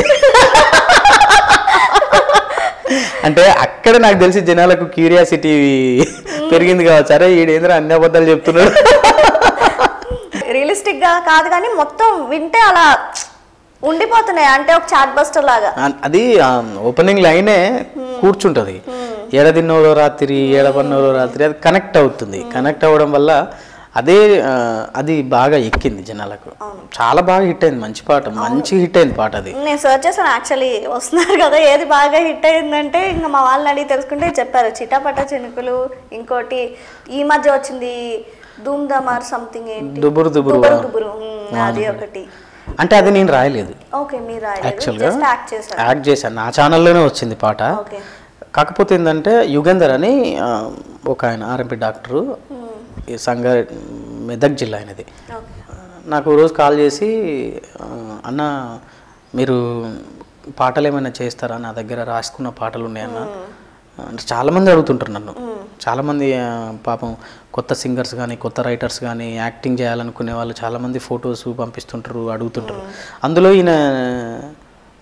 అంటే అక్కడ నాకు తెలిసి జనాలకు క్యూరియాసిటీ పెరిగింది కావచ్చు అరే ఈడేంద్ర అన్ని అబద్ధాలు చెప్తున్నాడు రియలిస్టిక్ గా కాదు కానీ మొత్తం వింటే అలా ఉండిపోతున్నాయి అంటే ఒక చాట్ బస్టర్ లాగా అన్- అది ఓపెనింగ్ లైనే కూర్చుంటది ఏడదిన్నోరో రాత్రి ఏడపన్నోరో రాత్రి అది కనెక్ట్ అవుతుంది కనెక్ట్ అవ్వడం వల్ల అదే ఆ, అది బాగా ఎక్కింది జనాలకు చాలా బాగా హిట్ అయింది మంచి పాట మంచి హిట్ అయింది పాట అది నేను సర్చ్ చేశాను యాక్చువల్లీ వస్తున్నారు కదా ఏది బాగా హిట్ అయిందంటే ఇంకా మా వాళ్ళని అడిగి తెలుసుకుంటే చెప్పారు చిటాపట చినుకులు ఇంకోటి ఈ మధ్య వచ్చింది ధూమ్ ధమార్ సంథింగ్ ఏంటి దుబురు దుబురు దుబురు దుబురు ఉమ్, అది ఒకటి అంటే అది నేను రాయలేదు ఓకే మీరు రాయలేదు యాక్చువల్గా జస్ట్ యాక్ట్ చేశారు యాక్ట్ చేశాను నా ఛానల్లోనే వచ్చింది పాట ఓకే కాకపోతే ఏంటంటే యుగంధర్ అని ఆ, ఒక ఆయన ఆర్ఎంపీ డాక్టరు ఈ సంగ మెదక్ జిల్లా ఆయనది ఓకే నాకు ఓ రోజు కాల్ చేసి ఆ, అన్న మీరు పాటలు ఏమైనా చేస్తారా నా దగ్గర రాసుకున్న పాటలు ఉన్నాయన్న అంటే చాలామంది అడుగుతుంటారు నన్ను చాలామంది ఆ, పాపం కొత్త సింగర్స్ కానీ కొత్త రైటర్స్ కానీ యాక్టింగ్ చేయాలనుకునే వాళ్ళు చాలామంది ఫొటోస్ పంపిస్తుంటారు అడుగుతుంటారు అందులో ఈయన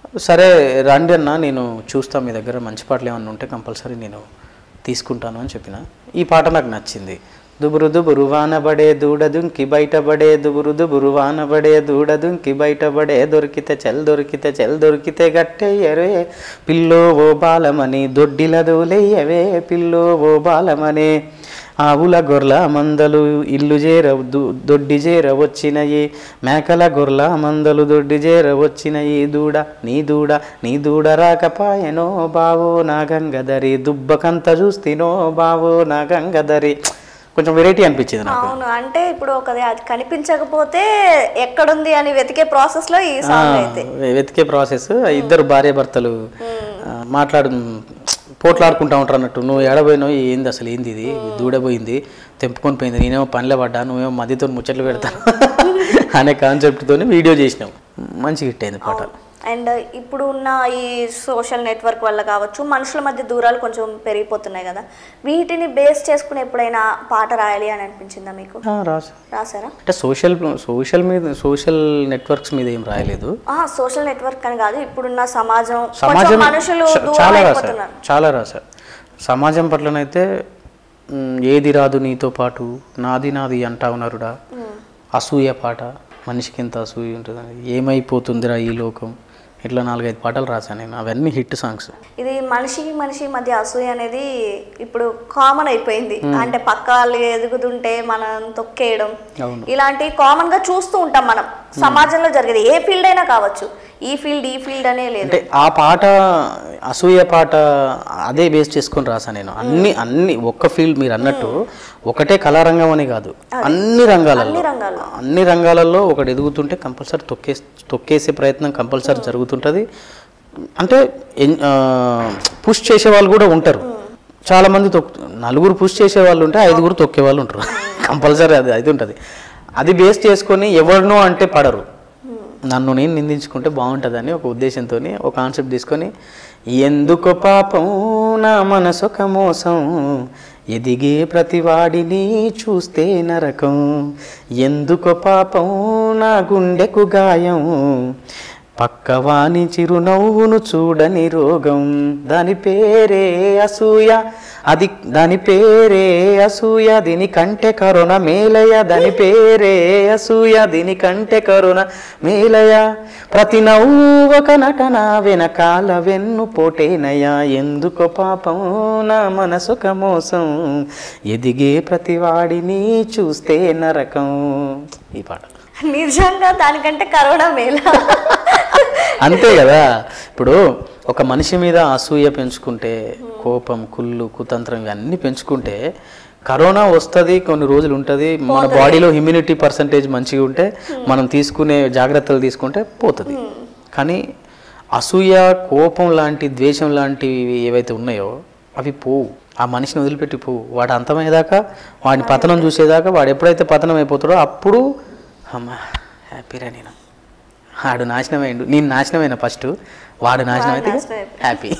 సరే రండి అన్న నేను చూస్తా మీ దగ్గర మంచి పాటలు ఏమన్నా ఉంటే కంపల్సరీ నేను తీసుకుంటాను అని చెప్పిన ఈ పాట నాకు నచ్చింది దుబురు దుబురు వానబడే దూడ దుంకి బయటపడే దుబురు దుబురు వానబడే దూడ దుంకి బయటపడే దొరికితే చెల్ దొరికితే చెల్ దొరికితే గట్టెయ్యరే పిల్లో ఓ బాలమని దొడ్డిల దోలెయ్యవే పిల్లో ఓ బాలమనే ఆవుల గొర్ల మందలు ఇల్లు చేర దు- దొడ్డి చేర వచ్చినయి మేకల గొర్ల మందలు దొడ్డి చేర వచ్చినయి దూడ నీ దూడ నీ దూడ రాకపాయనో బావో నా గంగదరి దుబ్బకంత చూస్తేనో బావో నా గంగదరి కొంచెం వెరైటీ అనిపించింది నాకు అవును అంటే ఇప్పుడు ఒకది అది కనిపించకపోతే ఎక్కడుంది అని వెతికే ప్రాసెస్ లో ఈ సాంగ్ అయితే వె- వెతికే ప్రాసెస్ ఇద్దరు భార్య భర్తలు ఆ, మాట్లాడు పోట్లాడుకుంటా ఉంటారు అన్నట్టు నువ్వు ఎడబోయినావు ఏంది అసలు ఏంది ఇది దూడబోయింది తెంపుకొని పోయింది నేనేమో పనిలో పడ్డా నువ్వేమో మధ్యతో ముచ్చట్లు పెడతాను అనే కాన్సెప్ట్తోనే వీడియో చేసినావు మంచి హిట్ అయింది పాట అండ్ ఇప్పుడు ఉన్న ఈ సోషల్ నెట్వర్క్ వల్ల కావచ్చు మనుషుల మధ్య దూరాలు కొంచెం పెరిగిపోతున్నాయి కదా వీటిని బేస్ చేసుకుని ఎప్పుడైనా పాట రాయాలి అని అనిపించిందా మీకు ఆ, రాసా రాసారా అంటే సోషల్ సోషల్ మీద సోషల్ నెట్వర్క్స్ మీద ఏం రాయలేదు సోషల్ నెట్వర్క్ అని కాదు ఇప్పుడున్న సమాజం కొంచెం సమాజం మనుషులు చ- దూరం చాలా రాశా అయిపోతున్నారు చాలా రాశా సమాజం పట్లనైతే మ్, ఏది రాదు నీతో పాటు నాది నాది అంటావు నరుడా అసూయ పాట మనిషికి ఎంత అసూయ ఉంటుంది ఏమైపోతుందిరా ఈ లోకం ఇట్లా నాలుగైదు పాటలు రాశాను నేను అవన్నీ హిట్ సాంగ్స్ ఇది మనిషికి మనిషి మధ్య అసూయ అనేది ఇప్పుడు కామన్ అయిపోయింది అంటే పక్క వాళ్ళు ఎదుగుతుంటే మనం తొక్కేయడం అవును. ఇలాంటివి కామన్ గా చూస్తూ ఉంటాం మనం సమాజంలో జరిగేది ఏ ఫీల్డ్ అయినా కావచ్చు ఈ ఫీల్డ్ ఈ ఫీల్డ్ అనే లేదు అంటే ఆ పాట అసూయ పాట అదే బేస్ చేసుకొని రాసా నేను అన్ని అన్ని ఒక్క ఫీల్డ్ మీరు అన్నట్టు ఒకటే కళారంగం అని కాదు అన్ని రంగాలలో అన్ని రంగాల్లో అన్ని రంగాలలో ఒకటి ఎదుగుతుంటే కంపల్సరీ తొక్కే తొక్కేసే ప్రయత్నం కంపల్సరీ జరుగుతుంటుంది అంటే పుష్ చేసే వాళ్ళు కూడా ఉంటారు చాలా మంది తొక్కు నలుగురు పుష్ చేసే వాళ్ళు ఉంటే ఐదుగురు తొక్కే వాళ్ళు ఉంటారు కంపల్సరీ అది అది ఉంటుంది అది బేస్ చేసుకొని ఎవరినో అంటే పడరు నన్ను నేను నిందించుకుంటే బాగుంటుందని ఒక ఉద్దేశంతో ఒక కాన్సెప్ట్ తీసుకొని ఎందుకు పాపం నా మనసొక మోసం ఎదిగే ప్రతివాడిని చూస్తే నరకం ఎందుకు పాపం నా గుండెకు గాయం పక్కవాని చిరునవ్వును చూడని రోగం దాని పేరే అసూయ అది దాని పేరే అసూయ దీని కంటే కరోనా మేలయ దాని పేరే అసూయ దీని కంటే కరోనా మేలయ ప్రతి నవ్వు ఒక నటన వెనకాల వెన్ను పోటేనయ్యా ఎందుకో పాపం నా మనసొక మోసం ఎదిగే ప్రతివాడిని చూస్తే నరకం ఈ పాట నిజంగా దానికంటే కరోనా మేల అంతే కదా ఇప్పుడు ఒక మనిషి మీద అసూయ పెంచుకుంటే కోపం కుళ్ళు కుతంత్రం ఇవన్నీ పెంచుకుంటే కరోనా వస్తుంది కొన్ని రోజులు ఉంటుంది మన బాడీలో ఇమ్యూనిటీ పర్సంటేజ్ మంచిగా ఉంటే మనం తీసుకునే జాగ్రత్తలు తీసుకుంటే పోతుంది కానీ అసూయ కోపం లాంటి ద్వేషం లాంటివి ఏవైతే ఉన్నాయో అవి పోవు ఆ మనిషిని వదిలిపెట్టి పోవు వాడు అంతమయ్యేదాకా వాడిని పతనం చూసేదాకా వాడు ఎప్పుడైతే పతనం అయిపోతాడో అప్పుడు అమ్మా హ్యాపీరా నేను వాడు నాశనం అయ్యిండు నేను నాశనమైన ఫస్ట్ వాడు నాశనం అయితే నాశనం అయిపోయాడు. హ్యాపీ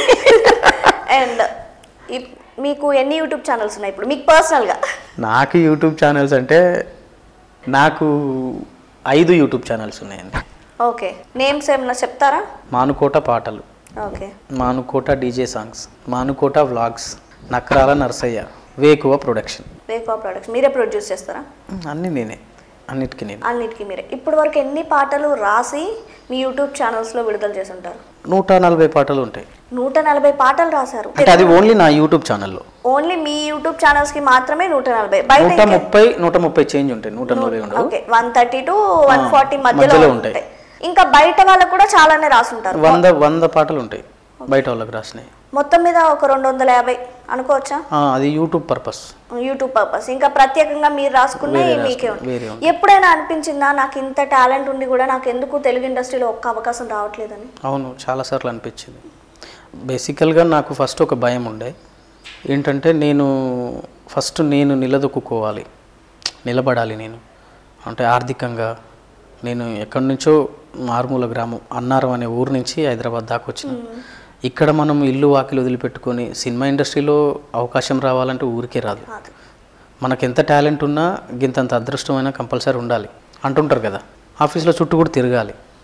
అండ్ మీకు ఎన్ని యూట్యూబ్ ఛానల్స్ ఉన్నాయి ఇప్పుడు మీకు పర్సనల్గా నాకు యూట్యూబ్ ఛానల్స్ అంటే నాకు ఐదు యూట్యూబ్ ఛానల్స్ ఉన్నాయండి ఓకే నేమ్స్ ఏమన్నా చెప్తారా మానుకోట పాటలు okay Manukota DJ songs Manukota vlogs Nakarala Narsayya Vekuva production వేకో ప్రొడక్ట్స్ మీరే ప్రొడ్యూస్ చేస్తారా అన్నీ నేనే అన్నిటికీ నేను అన్నిటికీ మీరే ఇప్పటి వరకు ఎన్ని పాటలు రాసి మీ యూట్యూబ్ ఛానల్స్లో విడుదల చేసి ఉంటారు నూట నలభై పాటలు ఉంటాయి నూట నలభై పాటలు రాశారు అంటే అది ఓన్లీ నా యూట్యూబ్ ఛానల్లో ఓన్లీ మీ యూట్యూబ్ ఛానల్స్ కి మాత్రమే నూట నలభై బయట నూట ముప్పై నూట ముప్పై చేంజ్ ఉంటాయి నూట నలభై ఉండవు okay one thirty to one forty మధ్యలో మధ్యలో ఉంటాయి ఉంటాయి. ఇంకా బయట వాళ్ళకు కూడా చాలానే రాసుంటారు వంద వంద పాటలు ఉంటాయి బయట వాళ్ళకి రాసినాయి మొత్తం మీద ఒక రెండు వందల యాభై అనుకోవచ్చా ఆ, అది యూట్యూబ్ పర్పస్ యూట్యూబ్ పర్పస్ ఇంకా ప్రత్యేకంగా మీరు రాసుకున్న వేరే మీకే రాసుకున్న- వేరే ఉంది ఎప్పుడైనా అనిపించిందా నాకు ఇంత టాలెంట్ ఉండి కూడా నాకు ఎందుకు తెలుగు ఇండస్ట్రీలో ఒక్క అవకాశం రావట్లేదని అవును చాలాసార్లు అనిపించింది బేసికల్గా నాకు ఫస్ట్ ఒక భయం ఉండే ఏంటంటే నేను ఫస్ట్ నేను నిలదొక్కుకోవాలి నిలబడాలి నేను అంటే ఆర్థికంగా నేను ఎక్కడి నుంచో మారుమూల గ్రామం అన్నారం అనే ఊరు నుంచి హైదరాబాద్ దాకా వచ్చిన ఇక్కడ మనం ఇల్లు వాకిలు వదిలిపెట్టుకొని సినిమా ఇండస్ట్రీలో అవకాశం రావాలంటే ఊరికే రాదు కాదు మనకి ఎంత టాలెంట్ ఉన్నా గింతంత అదృష్టమైనా కంపల్సరీ ఉండాలి అంటుంటారు కదా ఆఫీస్లో చుట్టూ కూడా తిరగాలి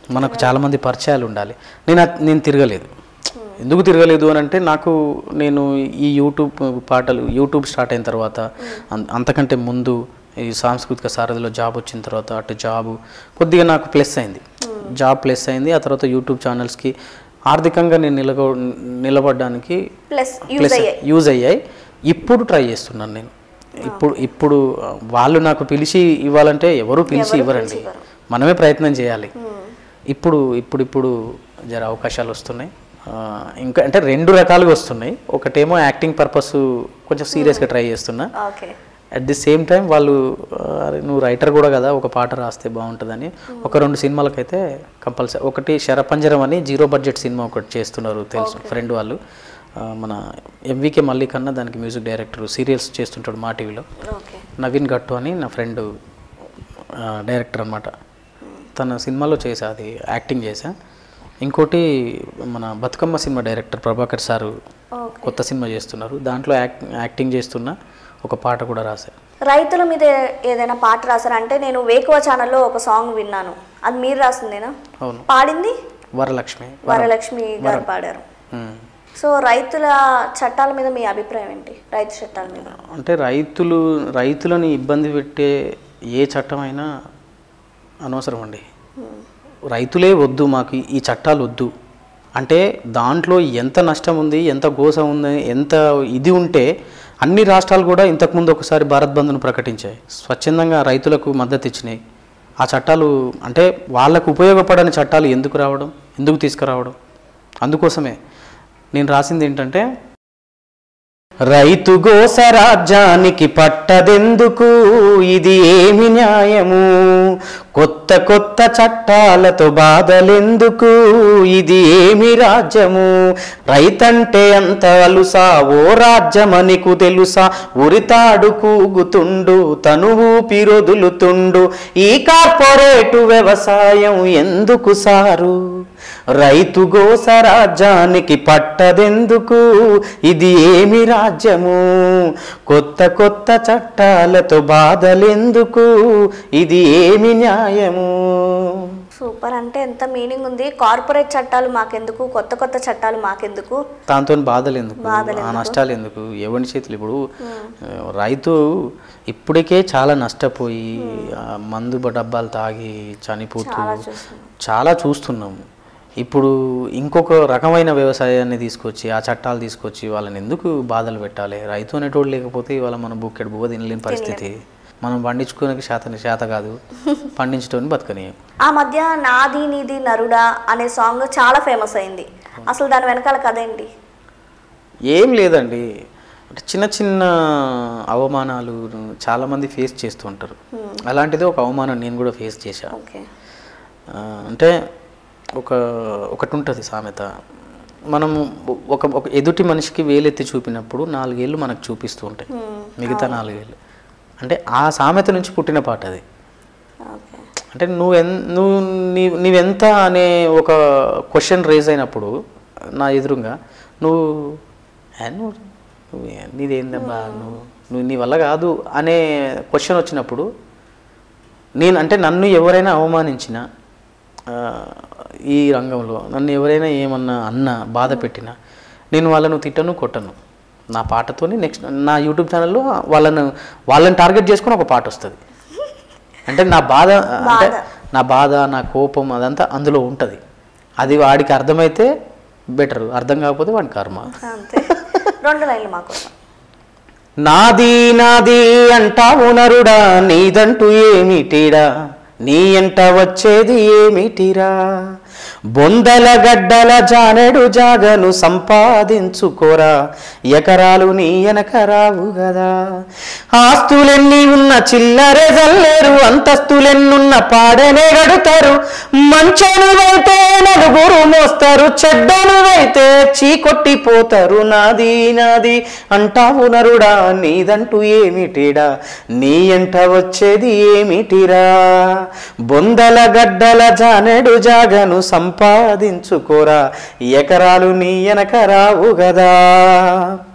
మనకు చాలామంది పరిచయాలు ఉండాలి నేను అట్- నేను తిరగలేదు ఎందుకు తిరగలేదు అని అంటే నాకు నేను ఈ యూట్యూబ్ పాటలు యూట్యూబ్ స్టార్ట్ అయిన తర్వాత అం- అంతకంటే ముందు ఈ సాంస్కృతిక సారథిలో జాబ్ వచ్చిన తర్వాత అటు జాబ్ కొద్దిగా నాకు ప్లస్ అయింది జాబ్ ప్లస్ అయింది ఆ తర్వాత యూట్యూబ్ ఛానల్స్కి ఆర్థికంగా నేను నిలబ నిలబడడానికి ప్లస్ యూజ్ ప్లస్ అయ్యాయి యూజ్ అయ్యాయి ఇప్పుడు ట్రై చేస్తున్నాను నేను ఇప్పుడు ఇప్పుడు ఆ, వాళ్ళు నాకు పిలిచి ఇవ్వాలంటే ఎవరు పిలిచి ఇవ్వరండి మనమే ప్రయత్నం చేయాలి ఇప్పుడు ఇప్పుడు ఇప్పుడు జర అవకాశాలు వస్తున్నాయి ఆ, ఇంకా అంటే రెండు రకాలుగా వస్తున్నాయి ఒకటేమో యాక్టింగ్ పర్పస్ కొంచెం సీరియస్గా ట్రై చేస్తున్నా okay at the same time వాళ్ళు ఆ, అరే నువ్వు రైటర్ కూడా కదా ఒక పాట రాస్తే బాగుంటుందని ఒక రెండు సినిమాలకైతే కంపల్సరీ ఒకటి శరపంజరం అని జీరో బడ్జెట్ సినిమా ఒకటి చేస్తున్నారు తెలుసు ఫ్రెండ్ వాళ్ళు ఆ, మన ఎంవికే మల్లిక్ అన్న దానికి మ్యూజిక్ డైరెక్టర్ సీరియల్స్ చేస్తుంటాడు మా టీవీలో ఓకే నవీన్ గట్టు అని నా ఫ్రెండ్ డైరెక్టర్ అనమాట తన సినిమాలో చేసా అది యాక్టింగ్ చేశా ఇంకోటి మన Bathukamma cinema director Prabhakar sir okay కొత్త సినిమా చేస్తున్నారు దాంట్లో యాక్ యాక్టింగ్ చేస్తున్నా ఒక పాట కూడా రాశా రైతుల మీద ఏదైనా పాట రాసారా అంటే నేను వేకువ ఛానల్లో ఒక సాంగ్ విన్నాను అది మీరు రాసిందేనా అవును పాడింది వరలక్ష్మి వరలక్ష్మి గారు పాడారు ఉమ్. సో రైతుల చట్టాల మీద మీ అభిప్రాయం ఏంటి రైతు చట్టాల మీద అంటే రైతులు రైతులని ఇబ్బంది పెట్టే ఏ చట్టమైనా అనవసరం అండి రైతులే వద్దు మాకు ఈ చట్టాలు వద్దు అంటే దాంట్లో ఎంత నష్టం ఉంది ఎంత గోస ఉంది ఎంత ఇది ఉంటే అన్ని రాష్ట్రాలు కూడా ఇంతకుముందు ఒకసారి భారత్ బంద్ను ప్రకటించాయి స్వచ్ఛందంగా రైతులకు మద్దతు ఇచ్చినాయి ఆ చట్టాలు అంటే వాళ్ళకు ఉపయోగపడని చట్టాలు ఎందుకు రావడం ఎందుకు తీసుకురావడం అందుకోసమే నేను రాసింది ఏంటంటే రైతు గోస రాజ్యానికి పట్టదెందుకు ఇది ఏమి న్యాయము కొత్త కొత్త చట్టాలతో బాధలెందుకు ఇది ఏమి రాజ్యము రైతంటే అంత అలుసా ఓ రాజ్యమనికు తెలుసా ఉరితాడు కూగుతుండు తను ఊపిరొదులుతుండు ఈ కార్పొరేటు వ్యవసాయం ఎందుకు సారు రైతు గోస రాజ్యానికి పట్టదెందుకు ఇది ఏమి రాజ్యము కొత్త కొత్త చట్టాలతో బాధలెందుకు ఇది ఏమి న్యాయము సూపర్ అంటే ఎంత మీనింగ్ ఉంది కార్పొరేట్ చట్టాలు మాకెందుకు కొత్త కొత్త చట్టాలు మాకెందుకు దాంతో బాధలు ఎందుకు ఆ నష్టాలు ఎందుకు ఎవరి చేతులు ఇప్పుడు ఆ, రైతు ఇప్పటికే చాలా నష్టపోయి ఆ, మందు డబ్బాలు తాగి చనిపోతూ చాలా చూస్తున్నాము ఇప్పుడు ఇంకొక రకమైన వ్యవసాయాన్ని తీసుకొచ్చి ఆ చట్టాలు తీసుకొచ్చి వాళ్ళని ఎందుకు బాధలు పెట్టాలి రైతు అనేటోడు లేకపోతే ఇవాళ మనం బుక్కెడు బువ్వ తినలేని పరిస్థితి మనం పండించుకోనికి శాత శాత కాదు పండించటోని బతకని ఆ మధ్య నాది నీది నరుడా అనే సాంగ్ చాలా ఫేమస్ అయింది అసలు దాని వెనకాల కథ ఏంటి ఏం లేదండి అంటే చిన్న చిన్న అవమానాలు చాలామంది ఫేస్ చేస్తూ ఉంటారు అలాంటిది ఒక అవమానం నేను కూడా ఫేస్ చేశా ఓకే ఆ, అంటే ఒక ఒకటి ఉంటుంది సామెత మనం ఒక ఒక ఎదుటి మనిషికి వేలెత్తి చూపినప్పుడు నాలుగేళ్ళు మనకు చూపిస్తూ ఉంటాయి మిగతా నాలుగేళ్ళు అంటే ఆ సామెత నుంచి పుట్టిన పాట అది ఓకే అంటే నువ్వు ఎన్ నువ్వు నీ నీవెంత అనే ఒక క్వశ్చన్ రేజ్ అయినప్పుడు నా ఎదురుగా నువ్వు "ఏ, నువ్వు నువ్వు ఏ- నీదేందబ్బా నువ్వు నువ్వు నీ వల్ల కాదు అనే క్వశ్చన్ వచ్చినప్పుడు నేను అంటే నన్ను ఎవరైనా అవమానించిన ఆ, ఈ రంగంలో నన్ను ఎవరైనా ఏమన్నా అన్నా బాధ పెట్టినా నేను వాళ్ళను తిట్టను కొట్టను నా పాటతోని నెక్స్ట్ నా యూట్యూబ్ ఛానల్లో వాళ్ళను వాళ్ళని టార్గెట్ చేసుకొని ఒక పాట వస్తుంది అంటే నా బాధ అంటే నా బాధ నా కోపం అదంతా అందులో ఉంటుంది అది వాడికి అర్థమైతే బెటర్ అర్థం కాకపోతే వాడి కర్మ అంతే రెండు లైన్లు మా కోసం నాది నాది అంటావు నరుడా నీదంటూ ఏమిటిరా నీ ఎంట వచ్చేది ఏమిటిరా బొందల గడ్డల జానెడు జాగను సంపాదించుకోరా ఎకరాలు నీ వెనకరావు గదా ఆస్తులెన్ని ఉన్న చిల్లరే జల్లేరు అంతస్తులెన్నున్న పాడనే గడుతారు మంచనువైతే నలుగురు మోస్తారు చెడ్డనువైతే చీకొట్టిపోతారు నాది నాది అంటావు నరుడా నీదంటూ ఏమిటిడా నీ ఎంట వచ్చేది ఏమిటిరా బొందల గడ్డల జానెడు జాగను సంపాదించుకోరా ఎకరాలు నీ వెనకరావు గదా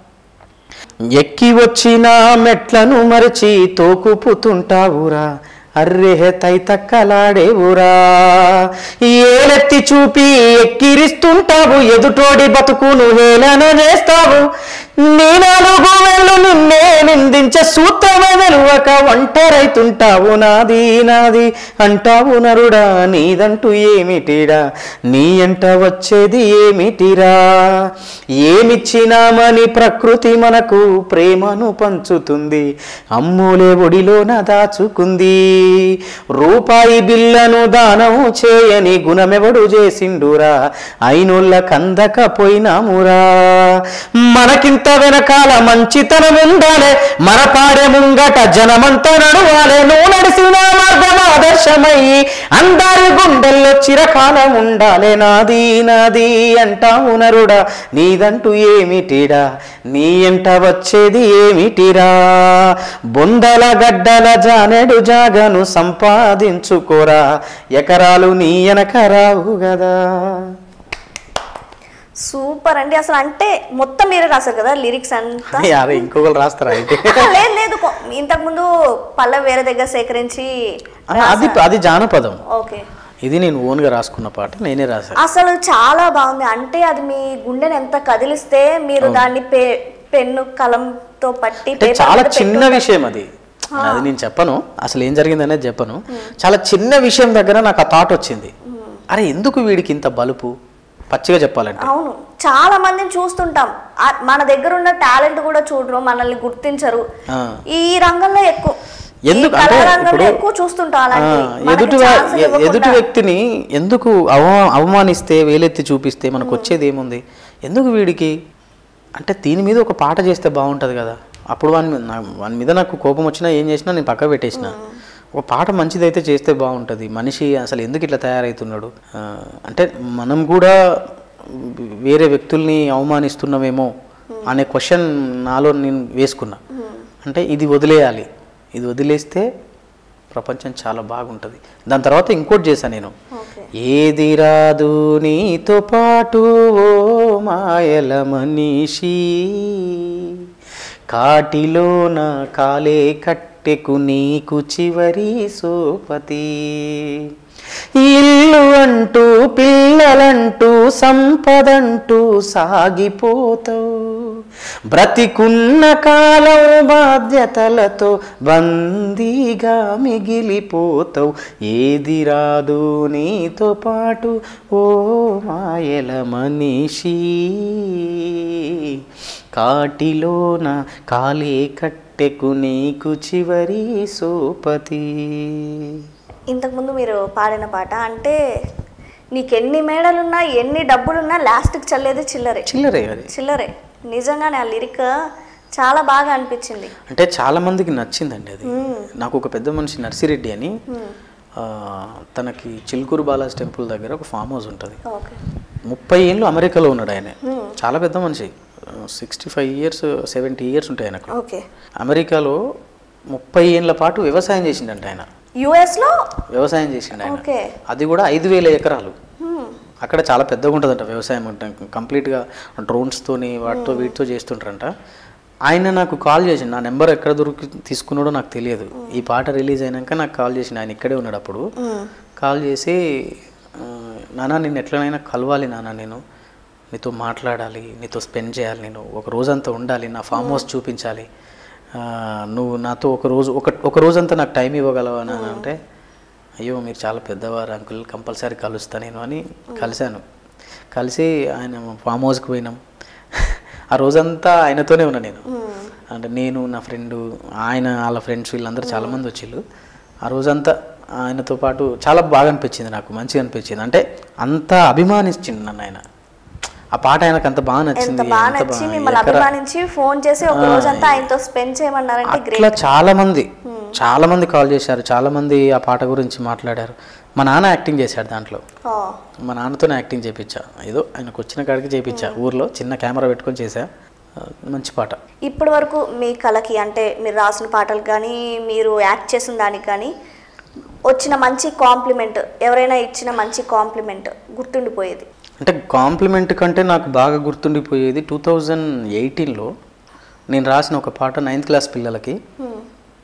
ఎక్కి వచ్చిన మెట్లను మరచి తోకుపుతుంటావురా అర్రె తైతక్కలాడేవురా ఏలెత్తి చూపి ఎక్కిరిస్తుంటావు ఎదుటోడి బతుకును హేళన చేస్తావు నీ నాలుగు వేళ్ళు నిన్నే నిందించే సూత్రమే వెలువక ఒంటరైతుంటావు నాది నాది అంటావు నరుడా నీదంటూ ఏమిటిరా నీ ఎంట వచ్చేది ఏమిటిరా ఏమిచ్చినామని ప్రకృతి మనకు ప్రేమను పంచుతుంది అమ్ములే ఒడిలోన దాచుకుంది రూపాయి బిల్లను దానము చేయని గుణమెవడు చేసిండురా అయినోళ్ళ కందకపోయినామురా మనకింత వెనకాల మంచితనం ఉండాలే మన పాడే ముంగట జనమంతా నడవాలే నువ్వు నడిసిన మార్గం ఆదర్శమై అందరి గుండెల్లో చిరకాలం ఉండాలే నాది నాది అంటావు నరుడా నీదంటూ ఏమిటిడా నీ ఎంట వచ్చేది ఏమిటిరా బొందల గడ్డల జానెడు జాగను సంపాదించుకోరా ఎకరాలు నీ వెనక రావు కదా సూపర్ అండి అసలు అంటే మొత్తం మీరే రాశారు కదా లిరిక్స్ అంతా అరే ఇంకొకరు రాస్తారా అయితే లేదు లేదు కొ- ఇంతకు ముందు పల్లవి వేరే దగ్గర సేకరించి ఆ, అది అది జానపదం ఓకే ఇది నేను ఓన్గా రాసుకున్న పాట నేనే రాశాను అసలు చాలా బాగుంది అంటే అది మీ గుండెని ఎంత కదిలిస్తే మీరు దాన్ని పే పెన్ను కలంతో పట్టి అంటే paper చాలా మీద చిన్న విషయం అది అది నేను చెప్పను అసలు ఏం జరిగిందనేది చెప్పను చాలా చిన్న విషయం దగ్గర నాకు ఆ థాట్ వచ్చింది అరే ఎందుకు వీడికి ఇంత బలుపు పచ్చిగా చెప్పాలంటే అవును చాలా మందిని చూస్తుంటాం ఆ- మన దగ్గర ఉన్న టాలెంట్ కూడా చూడరు మనల్ని గుర్తించరు ఆ. ఈ రంగంలో ఎక్కువ ఎందుకు ఈ అంటే కళా రంగంలో ఇప్పుడు ఎక్కువ చూస్తుంటాం ఆ, అలాంటి ఎదుటి వా- ఎ- ఎదుటి వ్యక్తిని ఎందుకు అవమా అవమానిస్తే వేలెత్తి చూపిస్తే మనకు వచ్చేది ఏముంది ఎందుకు వీడికి అంటే దీని మీద ఒక పాట చేస్తే బాగుంటుంది కదా అప్పుడు వాని మీద నా- వాని మీద నాకు కోపం వచ్చినా ఏం చేసినా నేను పక్క పెట్టేసిన ఒక పాట మంచిదైతే చేస్తే బాగుంటుంది మనిషి అసలు ఎందుకు ఇట్లా తయారవుతున్నాడు ఆ, అంటే మనం కూడా వేరే వ్యక్తుల్ని అవమానిస్తున్నామేమో అనే క్వశ్చన్ నాలో నేను వేసుకున్నా అంటే ఇది వదిలేయాలి ఇది వదిలేస్తే ప్రపంచం చాలా బాగుంటుంది దాని తర్వాత ఇంకోటి చేశాను నేను ఓకే ఏది రాదు నీతో పాటు ఓ మాయల మనీషి కాటిలోన కాలే కట్టెకు నీకు చివరి సోపతి ఇల్లు అంటూ పిల్లలంటూ సంపదంటూ సాగిపోతావు బ్రతికున్న కాలం బాధ్యతలతో బందీగా మిగిలిపోతావు ఏది రాదు నీతో పాటు ఓ మాయల మనిషి కాటిలోన కాలే కట్టెకు నీకు చివరి సోపతి ఇంతకుముందు మీరు పాడిన పాట అంటే నీకు ఎన్ని మేడలున్నా ఎన్ని డబ్బులున్నా లాస్ట్కి చల్లేది చిల్లరే చిల్లరే అది చిల్లరే నిజంగానే ఆ లిరిక్ చాలా బాగా అనిపించింది అంటే చాలా మందికి నచ్చిందండి అది నాకు ఒక పెద్ద మనిషి నర్సిరెడ్డి అని ఆ, తనకి చిలుకూరు బాలాజీ టెంపుల్ దగ్గర ఒక ఫామ్ హౌస్ ఉంటుంది ఓకే ముప్పై ఏళ్ళు అమెరికాలో ఉన్నాడు ఆయన చాలా పెద్ద మనిషి sixty five years seventy years ఉంటాయి ఆయనకు ఓకే అమెరికాలో ముప్పై ఏళ్ళ పాటు వ్యవసాయం చేసిండంట ఆయన యుఎస్లో వ్యవసాయం చేసిండు ఆయన ఓకే అది కూడా ఐదు వేల ఎకరాలు అక్కడ చాలా పెద్దగా ఉంటుందంట వ్యవసాయం అంటే కంప్లీట్గా డ్రోన్స్తోని వాటితో వీటితో చేస్తుంటారంట ఆయన నాకు కాల్ చేసిండు నా నెంబర్ ఎక్కడ దొరికి తీసుకున్నాడో నాకు తెలియదు ఈ పాట రిలీజ్ అయినాక నాకు కాల్ చేసిండు ఆయన ఇక్కడే ఉన్నాడు అప్పుడు కాల్ చేసి ఆ, నానా నిన్ను ఎట్లనైనా కలవాలి నాన్న నేను నీతో మాట్లాడాలి నీతో స్పెండ్ చేయాలి నేను ఒక రోజంతా ఉండాలి నా ఫామ్ హౌస్ చూపించాలి ఆ, నువ్వు నాతో ఒక రోజు ఒక ఒక రోజంతా నాకు టైం ఇవ్వగలవా నాన్న అంటే అయ్యో మీరు చాలా పెద్దవారు అంకుల్ కంపల్సరీ కలుస్తా నేను అని కలిశాను కలిసి ఆయన ఫామ్ హౌస్కి పోయినాం ఆ రోజంతా ఆయనతోనే ఉన్నా నేను అంటే నేను నా ఫ్రెండ్ ఆయన వాళ్ళ ఫ్రెండ్స్ వీళ్ళందరూ చాలామంది వచ్చిళ్ళు ఆ రోజంతా ఆయనతో పాటు చాలా బాగా అనిపించింది నాకు మంచిగా అనిపించింది అంటే అంత అభిమానించింది నన్ను ఆయన ఆ పాట ఆయనకు అంత బాగా ఎంత నచ్చింది బాగా ఎంత నచ్చి బాగా- మిమ్మల్ని ఎక్కడ- అభిమానించి ఫోన్ చేసి ఒక రోజంతా ఆయనతో స్పెండ్ చేయమన్నారంటే అట్లా గ్రేట్ చాలా మంది చాలా మంది కాల్ చేశారు చాలా మంది ఆ పాట గురించి మాట్లాడారు మా నాన్న యాక్టింగ్ చేశాడు దాంట్లో మా నాన్నతోనే యాక్టింగ్ చేయించా ఏదో ఆయనకు వచ్చిన కాడికి చేయించా ఊర్లో చిన్న కెమెరా పెట్టుకొని చేశా ఆ, మంచి పాట ఇప్పటి వరకు మీ కళకి అంటే మీరు రాసిన పాటలు కానీ మీరు యాక్ట్ చేసిన దానికి కానీ వచ్చిన మంచి కాంప్లిమెంట్ ఎవరైనా ఇచ్చిన మంచి కాంప్లిమెంట్ గుర్తుండిపోయేది అంటే కాంప్లిమెంట్ కంటే నాకు బాగా గుర్తుండిపోయేది టూ థౌజండ్ ఎయిటీన్లో నేను రాసిన ఒక పాట నైన్త్ క్లాస్ పిల్లలకి మ్,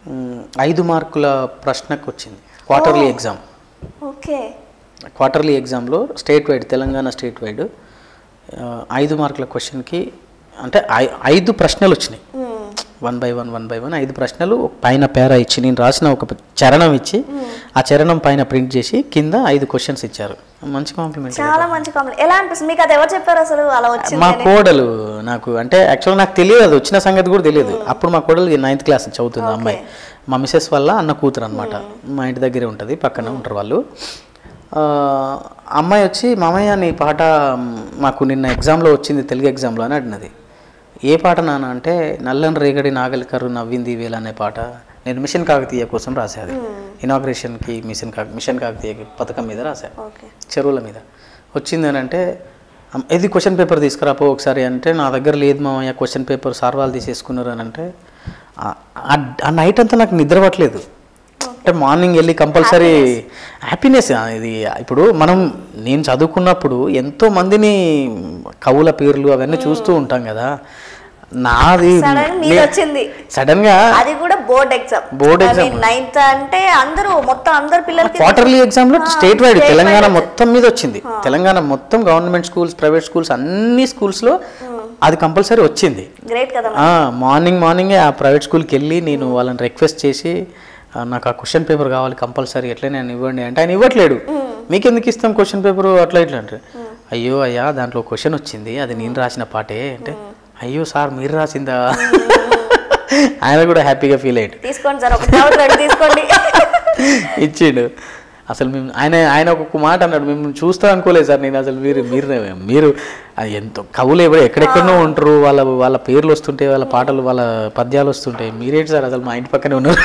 ఐదు మార్కుల ప్రశ్నకు వచ్చింది క్వార్టర్లీ ఎగ్జామ్ ఓకే క్వార్టర్లీ ఎగ్జామ్లో state wide Telangana state wide ఆ, ఐదు మార్కుల క్వశ్చన్కి అంటే ఐ- ఐదు ప్రశ్నలు వచ్చినాయి one by one one by one ఐదు ప్రశ్నలు పైన పేర ఇచ్చి నేను రాసిన ఒక చరణం ఇచ్చి ఆ చరణం పైన ప్రింట్ చేసి కింద ఐదు క్వశ్చన్స్ ఇచ్చారు మంచి కాంప్లిమెంట్ చాలా మంచి కాంప్లిమెంట్ ఎలా అనిపిస్తుంది మీకు అది ఎవరు చెప్పారు అసలు అలా వచ్చింది మా కోడలు నాకు అంటే యాక్చువల్గా నాకు తెలియదు అది వచ్చిన సంగతి కూడా తెలియదు అప్పుడు మా కోడలు నైన్త్ క్లాస్ చదువుతుంది ఆ అమ్మాయి మా మిసెస్ వల్ల అన్న కూతురు అనమాట మా ఇంటి దగ్గరే ఉంటుంది పక్కన ఉంటారు వాళ్ళు ఆ, అమ్మాయి వచ్చి మామయ్య నీ పాట మ్, మాకు నిన్న ఎగ్జామ్లో వచ్చింది తెలుగు ఎగ్జామ్లో అని అడిగినది ఏ పాట నాన్న అంటే నల్లని రేగడి నాగలికరు నవ్వింది వేల అనే పాట నేను మిషన్ కాకతీయ కోసం రాసేది ఇనాగ్రేషన్కి మిషన్ కాక మిషన్ కాకతీయ పథకం మీద రాశాను ఓకే చెరువుల మీద వచ్చింది అని అంటే "అమ్, ఇది క్వశ్చన్ పేపర్ తీసుకురాపో ఒకసారి అంటే నా దగ్గర లేదు మామయ్య క్వశ్చన్ పేపర్ సార్ వాళ్ళు తీసేసుకున్నారు అని అంటే ఆ- ఆ- ఆ నైట్ అంతా నాకు నిద్ర పట్టలేదు అంటే మార్నింగ్ వెళ్ళి కంపల్సరీ హ్యాపీనెస్ ఇది ఇప్పుడు మనం నేను చదువుకున్నప్పుడు ఎంతో మందిని కవుల పేర్లు అవన్నీ చూస్తూ ఉంటాం కదా నాది సడన్ మీరు వచ్చింది సడన్ గా అది కూడా board exam Board exam. Ninth అంటే అందరూ మొత్తం అందరు పిల్లలకి క్వార్టర్లీ ఎగ్జామ్ లో state wide state Telangana wide మొత్తం మీద వచ్చింది తెలంగాణ మొత్తం గవర్నమెంట్ స్కూల్స్ ప్రైవేట్ స్కూల్స్ అన్ని స్కూల్స్ లో అది కంపల్సరీ వచ్చింది గ్రేట్ కదా ఆ, మార్నింగ్ మార్నింగే ఆ ప్రైవేట్ స్కూల్కి వెళ్ళి నేను వాళ్ళని రిక్వెస్ట్ చేసి ఆ, నాకు ఆ క్వశ్చన్ పేపర్ కావాలి కంపల్సరీ ఎట్లా నేను ఇవ్వండి అంటే ఆయన ఇవ్వట్లేడు మీకెందుకు ఇస్తాం క్వశ్చన్ పేపర్ అట్లా ఇట్లా అంటే అయ్యో అయ్యా దాంట్లో క్వశ్చన్ వచ్చింది అది నేను రాసిన పాటే అంటే అయ్యో సార్ మీరు రాసిందా ఆయన కూడా హ్యాపీగా ఫీల్ అయ్యాడు తీసుకోండి సార్ ఒక డౌట్ రెడీ తీసుకోండి ఇచ్చిండు అసలు మేము ఆయన ఆయన ఒక మాట అన్నాడు మేము చూస్తా అనుకోలేదు సార్ నేను అసలు మీరు మీరు మీరు అది ఎంతో కవులు ఎవరు ఎక్కడెక్కడో ఉంటారు వాళ్ళ వాళ్ళ పేర్లు వస్తుంటాయి వాళ్ళ పాటలు వాళ్ళ పద్యాలు వస్తుంటాయి మీరేంటి సార్ అసలు మా ఇంటి పక్కనే ఉన్నారు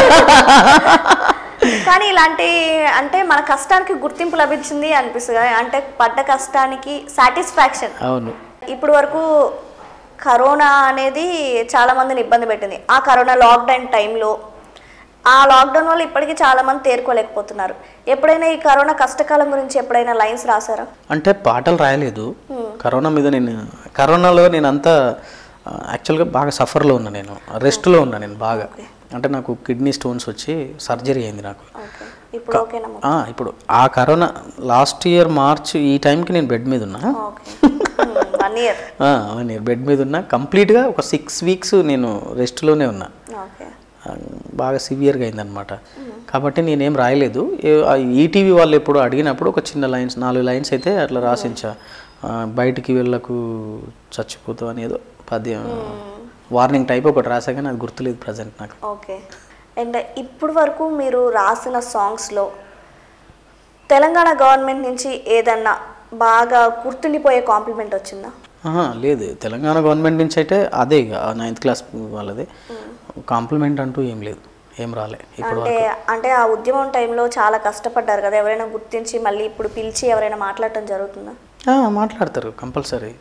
కానీ ఇలాంటి అంటే మన కష్టానికి గుర్తింపు లభించింది అనిపిస్తుంది కదా. అంటే పడ్డ కష్టానికి సాటిస్ఫాక్షన్ అవును ఇప్పుడు వరకు కరోనా అనేది చాలా మందిని ఇబ్బంది పెట్టింది ఆ కరోనా లాక్డౌన్ టైంలో ఆ లాక్డౌన్ వల్ల ఇప్పటికీ చాలా మంది తేరుకోలేకపోతున్నారు ఎప్పుడైనా ఈ కరోనా కష్టకాలం గురించి ఎప్పుడైనా లైన్స్ రాసారా అంటే పాటలు రాయలేదు కరోనా మీద నేను కరోనాలో నేను అంతా యాక్చువల్గా బాగా సఫర్లో ఉన్నా నేను రెస్ట్లో ఉన్నా నేను బాగా అంటే నాకు కిడ్నీ స్టోన్స్ వచ్చి సర్జరీ అయింది నాకు ఓకే ఇప్పుడు ఓకేనా ఆ, ఇప్పుడు ఆ కరోనా లాస్ట్ ఇయర్ మార్చ్ ఈ టైంకి నేను బెడ్ మీద ఉన్నా ఓకే వన్ ఇయర్ నేను బెడ్ మీద ఉన్నా కంప్లీట్గా ఒక సిక్స్ వీక్స్ నేను రెస్ట్లోనే ఉన్నా ఓకే ఆ, బాగా సివియర్గా అయిందనమాట కాబట్టి నేనేం రాయలేదు ఏ- ఆ ఈటీవీ వాళ్ళు ఎప్పుడు అడిగినప్పుడు ఒక చిన్న లైన్స్ నాలుగు లైన్స్ అయితే అట్లా రాసించా ఆ, బయటికి వెళ్ళకు చచ్చిపోతావు అని ఏదో పద్యం వార్నింగ్ టైప్ ఒకటి రాసా కానీ అది గుర్తులేదు ప్రజెంట్ నాకు ఓకే అండ్ ఇప్పుడు వరకు మీరు రాసిన సాంగ్స్లో తెలంగాణ గవర్నమెంట్ నుంచి ఏదన్నా బాగా గుర్తుండిపోయే కాంప్లిమెంట్ వచ్చిందా ఆహా, లేదు తెలంగాణ గవర్నమెంట్ నుంచి అయితే అదే ఇక నైన్త్ క్లాస్ వాళ్ళది కాంప్లిమెంట్ అంటూ ఏం లేదు ఏం రాలే ఇప్పుడు అంటే అంటే ఆ ఉద్యమం టైంలో చాలా కష్టపడ్డారు కదా ఎవరైనా గుర్తించి మళ్ళీ ఇప్పుడు పిలిచి ఎవరైనా మాట్లాడటం జరుగుతుందా ఆ, మాట్లాడతారు కంపల్సరీ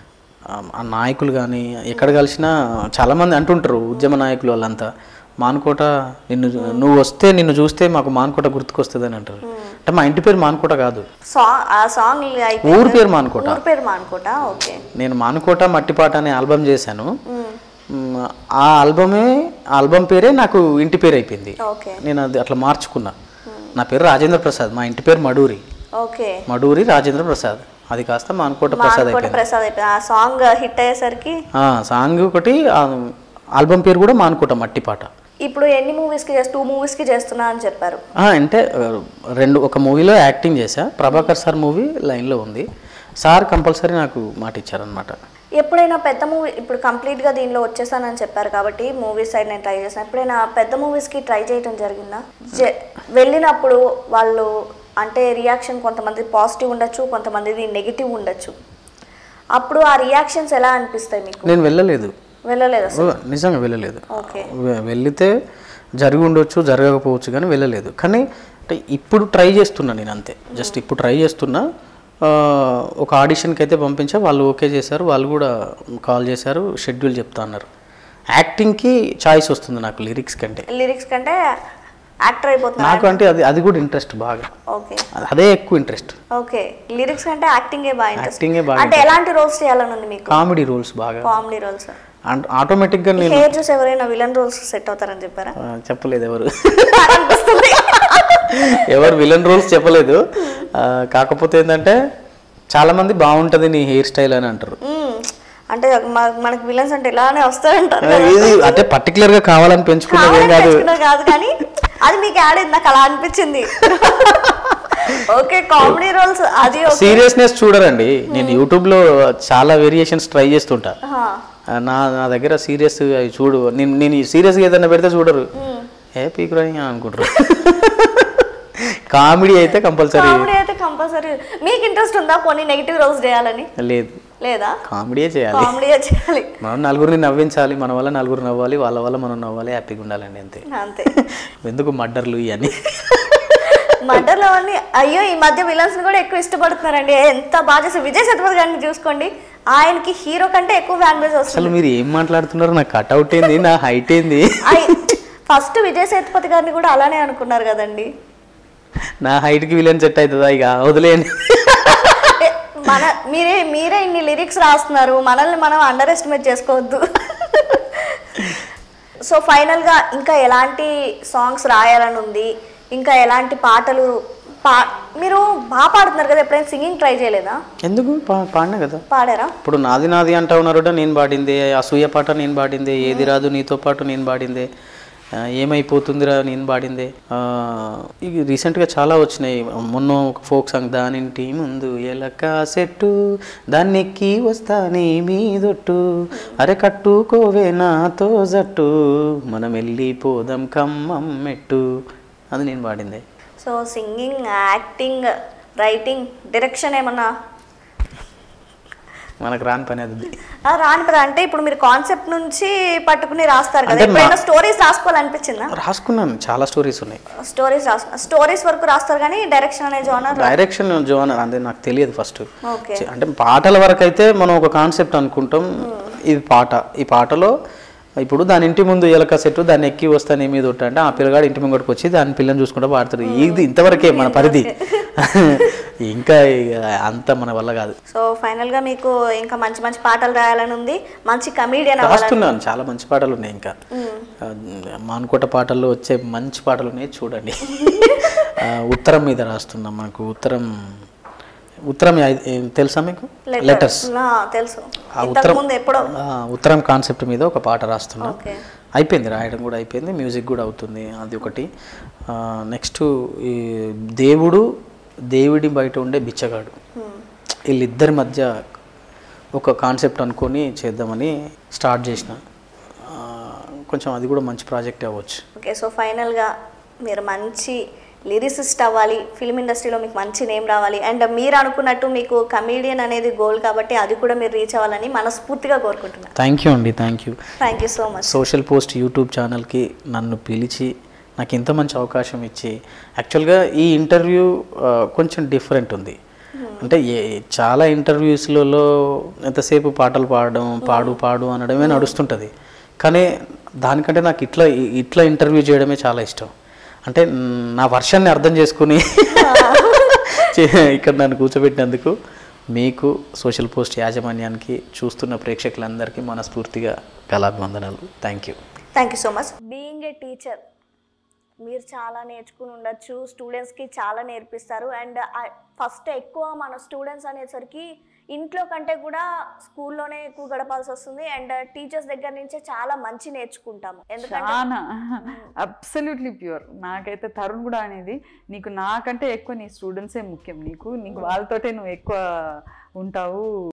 ఆ నాయకులు కానీ ఎక్కడ కలిసినా చాలామంది అంటుంటారు ఉద్యమ నాయకులు వాళ్ళంతా మానుకోట నిన్ను నువ్వు వస్తే నిన్ను చూస్తే మాకు మానుకోట గుర్తుకొస్తుంది అని అంటారు అంటే మా ఇంటి పేరు మానుకోట కాదు సాంగ్ ఆ సాంగ్ అయిపోయి ఊరు పేరు మానుకోట ఊరు పేరు మానుకోట ఓకే నేను మానుకోట మట్టిపాట అనే ఆల్బమ్ చేశాను మ్, ఆ ఆల్బమే ఆల్బమ్ పేరే నాకు ఇంటి పేరు అయిపోయింది ఓకే నేను అది అట్లా మార్చుకున్నా నా పేరు రాజేంద్ర ప్రసాద్ మా ఇంటి పేరు మడూరి ఓకే మడూరి రాజేంద్ర ప్రసాద్ అది కాస్త మానుకోట ప్రసాద్ మానుకోట అయిపోయింది ప్రసాద్ అయిపోయింది ఆ సాంగ్ హిట్ అయ్యేసరికి ఆ, సాంగ్ ఒకటి ఆ, ఆల్బమ్ పేరు కూడా మానుకోట మట్టిపాట ఇప్పుడు ఎన్ని మూవీస్కి చేసి టూ మూవీస్కి చేస్తున్నా అని చెప్పారు ఆ, అంటే ఆ, రెండు ఒక మూవీలో యాక్టింగ్ చేశా ప్రభాకర్ సార్ మూవీ లైన్లో ఉంది సార్ కంపల్సరీ నాకు మాట ఇచ్చారనమాట ఎప్పుడైనా పెద్ద మూవీ ఇప్పుడు కంప్లీట్గా దీనిలో వచ్చేసానని చెప్పారు కాబట్టి మూవీ సైడ్ నేను ట్రై చేశాను ఎప్పుడైనా పెద్ద మూవీస్కి ట్రై చేయడం జరిగిందా జె- వెళ్ళినప్పుడు వాళ్ళు అంటే రియాక్షన్ కొంతమంది పాజిటివ్ ఉండొచ్చు కొంతమందిది నెగిటివ్ ఉండొచ్చు అప్పుడు ఆ రియాక్షన్స్ ఎలా అనిపిస్తాయి మీకు నేను వెళ్ళలేదు వెళ్ళలేదు అసలు ఓ, నిజంగా వెళ్ళలేదు ఓకే వె- వెళితే జరిగి ఉండొచ్చు జరగకపోవచ్చు కానీ వెళ్ళలేదు కానీ అంటే ఇప్పుడు ట్రై చేస్తున్నా నేను అంతే జస్ట్ ఇప్పుడు ట్రై చేస్తున్నా ఆ, ఒక ఆడిషన్కి అయితే పంపించా వాళ్ళు ఓకే చేశారు వాళ్ళు కూడా కాల్ చేశారు షెడ్యూల్ చెప్తా అన్నారు యాక్టింగ్కి చాయిస్ వస్తుంది నాకు లిరిక్స్ కంటే లిరిక్స్ కంటే యాక్టర్ అయిపోతున్నారు నాకు అంటే అది అది కూడా ఇంట్రెస్ట్ బాగా ఓకే అది- అదే ఎక్కువ ఇంట్రెస్ట్ ఓకే లిరిక్స్ కంటే యాక్టింగే బాగా ఇంట్రెస్ట్ యాక్టింగే బాగా అంటే ఎలాంటి రోల్స్ చేయాలని ఉంది మీకు కామెడీ రోల్స్ బాగా కామెడీ రోల్స్ ఆటోమేటిక్గా నేను హెయిర్ చూసి ఎవరైనా విలన్ రోల్స్ సెట్ అవుతారని చెప్పారా ఆ, చెప్పలేదు ఎవరు అనిపిస్తుంది ఎవరు విలన్ రోల్స్ చెప్పలేదు ఆ, కాకపోతే ఏంటంటే చాలా మంది బాగుంటది నీ హెయిర్ స్టైల్ అని అంటారు మ్మ్. అంటే మ- మనకి విలన్స్ అంటే ఇలానే వస్తారంటారు ఆ, ఇది అంటే పర్టికులర్ గా కావాలని పెంచుకున్నది ఏం కాదు కావాలని కాదు కానీ అది మీకు యాడ్ అయింది నాకు అలా అనిపించింది ఓకే కామెడీ రోల్స్ అది ఓకే సీరియస్నెస్ చూడరండి నేను యూట్యూబ్ లో చాలా వేరియేషన్స్ ట్రై చేస్తుంటా ఆహా. ఆ, నా నా దగ్గర సీరియస్ అవి చూడు నేను నేను సీరియస్గా ఏదైనా పెడితే చూడరు ఏ పీకురా అనుకుంటారు కామెడీ అయితే కంపల్సరీ కామెడీ అయితే కంపల్సరీ మీకు ఇంట్రెస్ట్ ఉందా పోనీ నెగిటివ్ రోల్స్ చేయాలని లేదు లేదా కామెడీయే చేయాలి కామెడీ చేయాలి మనం నలుగురిని నవ్వించాలి మన వల్ల నలుగురు నవ్వాలి వాళ్ళ వల్ల మనం నవ్వాలి హ్యాపీగా ఉండాలండి అంతే అంతే ఎందుకు మడ్డర్లు ఇవన్నీ మర్డర్లో అన్ని అయ్యో ఈ మధ్య విలన్స్ కూడా ఎక్కువ ఇష్టపడుతున్నారండి ఎంత బాగా చేస్తారు విజయ్ సేతుపతి గారిని చూసుకోండి ఆయనకి హీరో కంటే ఎక్కువ ఫ్యాన్ బేస్ వస్తుంది అసలు మీరు ఏం మాట్లాడుతున్నారు నా కట్అవుట్ ఏంది నా హైట్ ఏంది ఫస్ట్ విజయ్ సేతుపతి గారిని కూడా అలానే అనుకున్నారు కదండి నా హైట్కి విలన్ సెట్ అవుతుందా ఇక వదిలేయండి ఏ, మన మీరే మీరే ఇన్ని లిరిక్స్ రాస్తున్నారు మనల్ని మనం అండర్ ఎస్టిమేట్ చేసుకోవద్దు సో ఫైనల్గా ఇంకా ఎలాంటి సాంగ్స్ రాయాలని ఉంది ఇంకా ఎలాంటి పాటలు పా మీరు బాగా పాడుతున్నారు కదా ఎప్పుడైనా సింగింగ్ ట్రై చేయలేదా ఎందుకు పా- పాడినా కదా పాడారా ఇప్పుడు నాది నాది అంటా ఉన్నారుట నేను పాడిందే అసూయ పాట నేను పాడిందే ఏది రాదు నీతో పాటు నేను పాడిందే ఆ, ఏమైపోతుందిరా నేను పాడిందే ఆ, ఇవి రీసెంట్గా చాలా వచ్చినాయి మొన్న ఒక ఫోక్ సాంగ్ దానింటి ముందు ఎలక సెట్టు దాన్ని ఎక్కి వస్తా నీ మీదొట్టు అరే కట్టుకోవే నాతో జట్టు మనం వెళ్ళిపోదాం ఖమ్మం మెట్టు అది నేను పాడిందే so singing acting writing direction ఏమన్నా మనకు రాని పని అది ఆ, రాని పద అంటే ఇప్పుడు మీరు కాన్సెప్ట్ నుంచి పట్టుకుని రాస్తారు కదా అంటే మా- ఎప్పుడైనా స్టోరీస్ రాసుకోవాలనిపించిందా రాసుకున్నాను చాలా స్టోరీస్ ఉన్నాయి స్టోరీస్ రాసు స్టోరీస్ వరకు రాస్తారు కానీ డైరెక్షన్ అనే జోనర్ డైరెక్షన్ జోనర్ అంటే నాకు తెలియదు ఫస్ట్ ఓకే అంటే పాటల వరకు అయితే మనం ఒక కాన్సెప్ట్ అనుకుంటాం ఇది పాట ఈ పాటలో ఇప్పుడు దాని ఇంటి ముందు ఎలక సెట్ దాన్ని ఎక్కి వస్తాను మీద ఉంటా అంటే ఆ పిల్లగాడు ఇంటి ముంగడికి వచ్చి దాని పిల్లని చూసుకుంటూ పాడతాడు ఇది ఇంతవరకే మన పరిధి ఇంకా ఇక అంత మన వల్ల కాదు సో ఫైనల్ గా మీకు ఇంకా మంచి మంచి పాటలు రాయాలని ఉంది మంచి కమీడియన్ అవ్వాలని రాస్తున్నాను చాలా మంచి పాటలు ఉన్నాయి ఇంకా ఆ, మానుకోట పాటల్లో వచ్చే మంచి పాటలు ఉన్నాయి చూడండి ఆ, ఉత్తరం మీద రాస్తున్నాం మనకు ఉత్తరం ఉత్తరం ఐ- ఏం తెలుసా మీకు లెటర్స్ ఆ, తెలుసు ఆ ఇంతకు ఉత్తరం ముందు ఎప్పుడో ఆ, ఉత్తరం కాన్సెప్ట్ మీద ఒక పాట రాస్తున్నా ఓకే అయిపోయింది రాయడం కూడా అయిపోయింది మ్యూజిక్ కూడా అవుతుంది అది ఒకటి నెక్స్ట్ ఈ దేవుడు దేవుడి బయట ఉండే బిచ్చగాడు వీళ్ళిద్దరి మధ్య ఒక కాన్సెప్ట్ అనుకొని చేద్దామని స్టార్ట్ చేసిన ఆ, కొంచెం అది కూడా మంచి ప్రాజెక్ట్ అవ్వచ్చు ఓకే సో ఫైనల్ గా మీరు మంచి లిరిసిస్ట్ అవ్వాలి ఫిల్మ్ ఇండస్ట్రీలో మీకు మంచి నేమ్ రావాలి అండ్ మీరు అనుకున్నట్టు మీకు కమీడియన్ అనేది గోల్ కాబట్టి అది కూడా మీరు రీచ్ అవ్వాలని మనస్ఫూర్తిగా కోరుకుంటున్నాను థ్యాంక్ యూ అండి thank you thank you so much social post YouTube ఛానల్కి నన్ను పిలిచి నాకు ఇంత మంచి అవకాశం ఇచ్చి యాక్చువల్గా ఈ ఇంటర్వ్యూ ఆ, కొంచెం డిఫరెంట్ ఉంది అంటే ఏ చాలా ఇంటర్వ్యూస్లలో ఎంతసేపు పాటలు పాడడం పాడు పాడు అనడమే నడుస్తుంటుంది కానీ దానికంటే నాకు ఇట్లా ఇట్లా ఇంటర్వ్యూ చేయడమే చాలా ఇష్టం అంటే మ్, నా వర్షాన్ని అర్థం చేసుకుని చే- ఇక్కడ నన్ను కూర్చోబెట్టినందుకు మీకు సోషల్ పోస్ట్ యాజమాన్యానికి చూస్తున్న ప్రేక్షకులందరికీ మనస్ఫూర్తిగా కళాభివందనాలు thank you thank you so much being a teacher మీరు చాలా నేర్చుకుని ఉండొచ్చు స్టూడెంట్స్కి చాలా నేర్పిస్తారు అండ్ ఫస్ట్ ఎక్కువ మన స్టూడెంట్స్ అనేసరికి ఇంట్లో కంటే కూడా స్కూల్లోనే ఎక్కువ గడపాల్సి వస్తుంది అండ్ టీచర్స్ దగ్గర నుంచే చాలా మంచి నేర్చుకుంటాము ఎందుకంటే చాలా అబ్సల్యూట్లీ ప్యూర్ నాకైతే తరుణ్ కూడా అనేది నీకు నాకంటే ఎక్కువ నీ స్టూడెంట్సే ముఖ్యం నీకు నీకు వాళ్ళతోటే నువ్వు ఎక్కువ ఉంటావు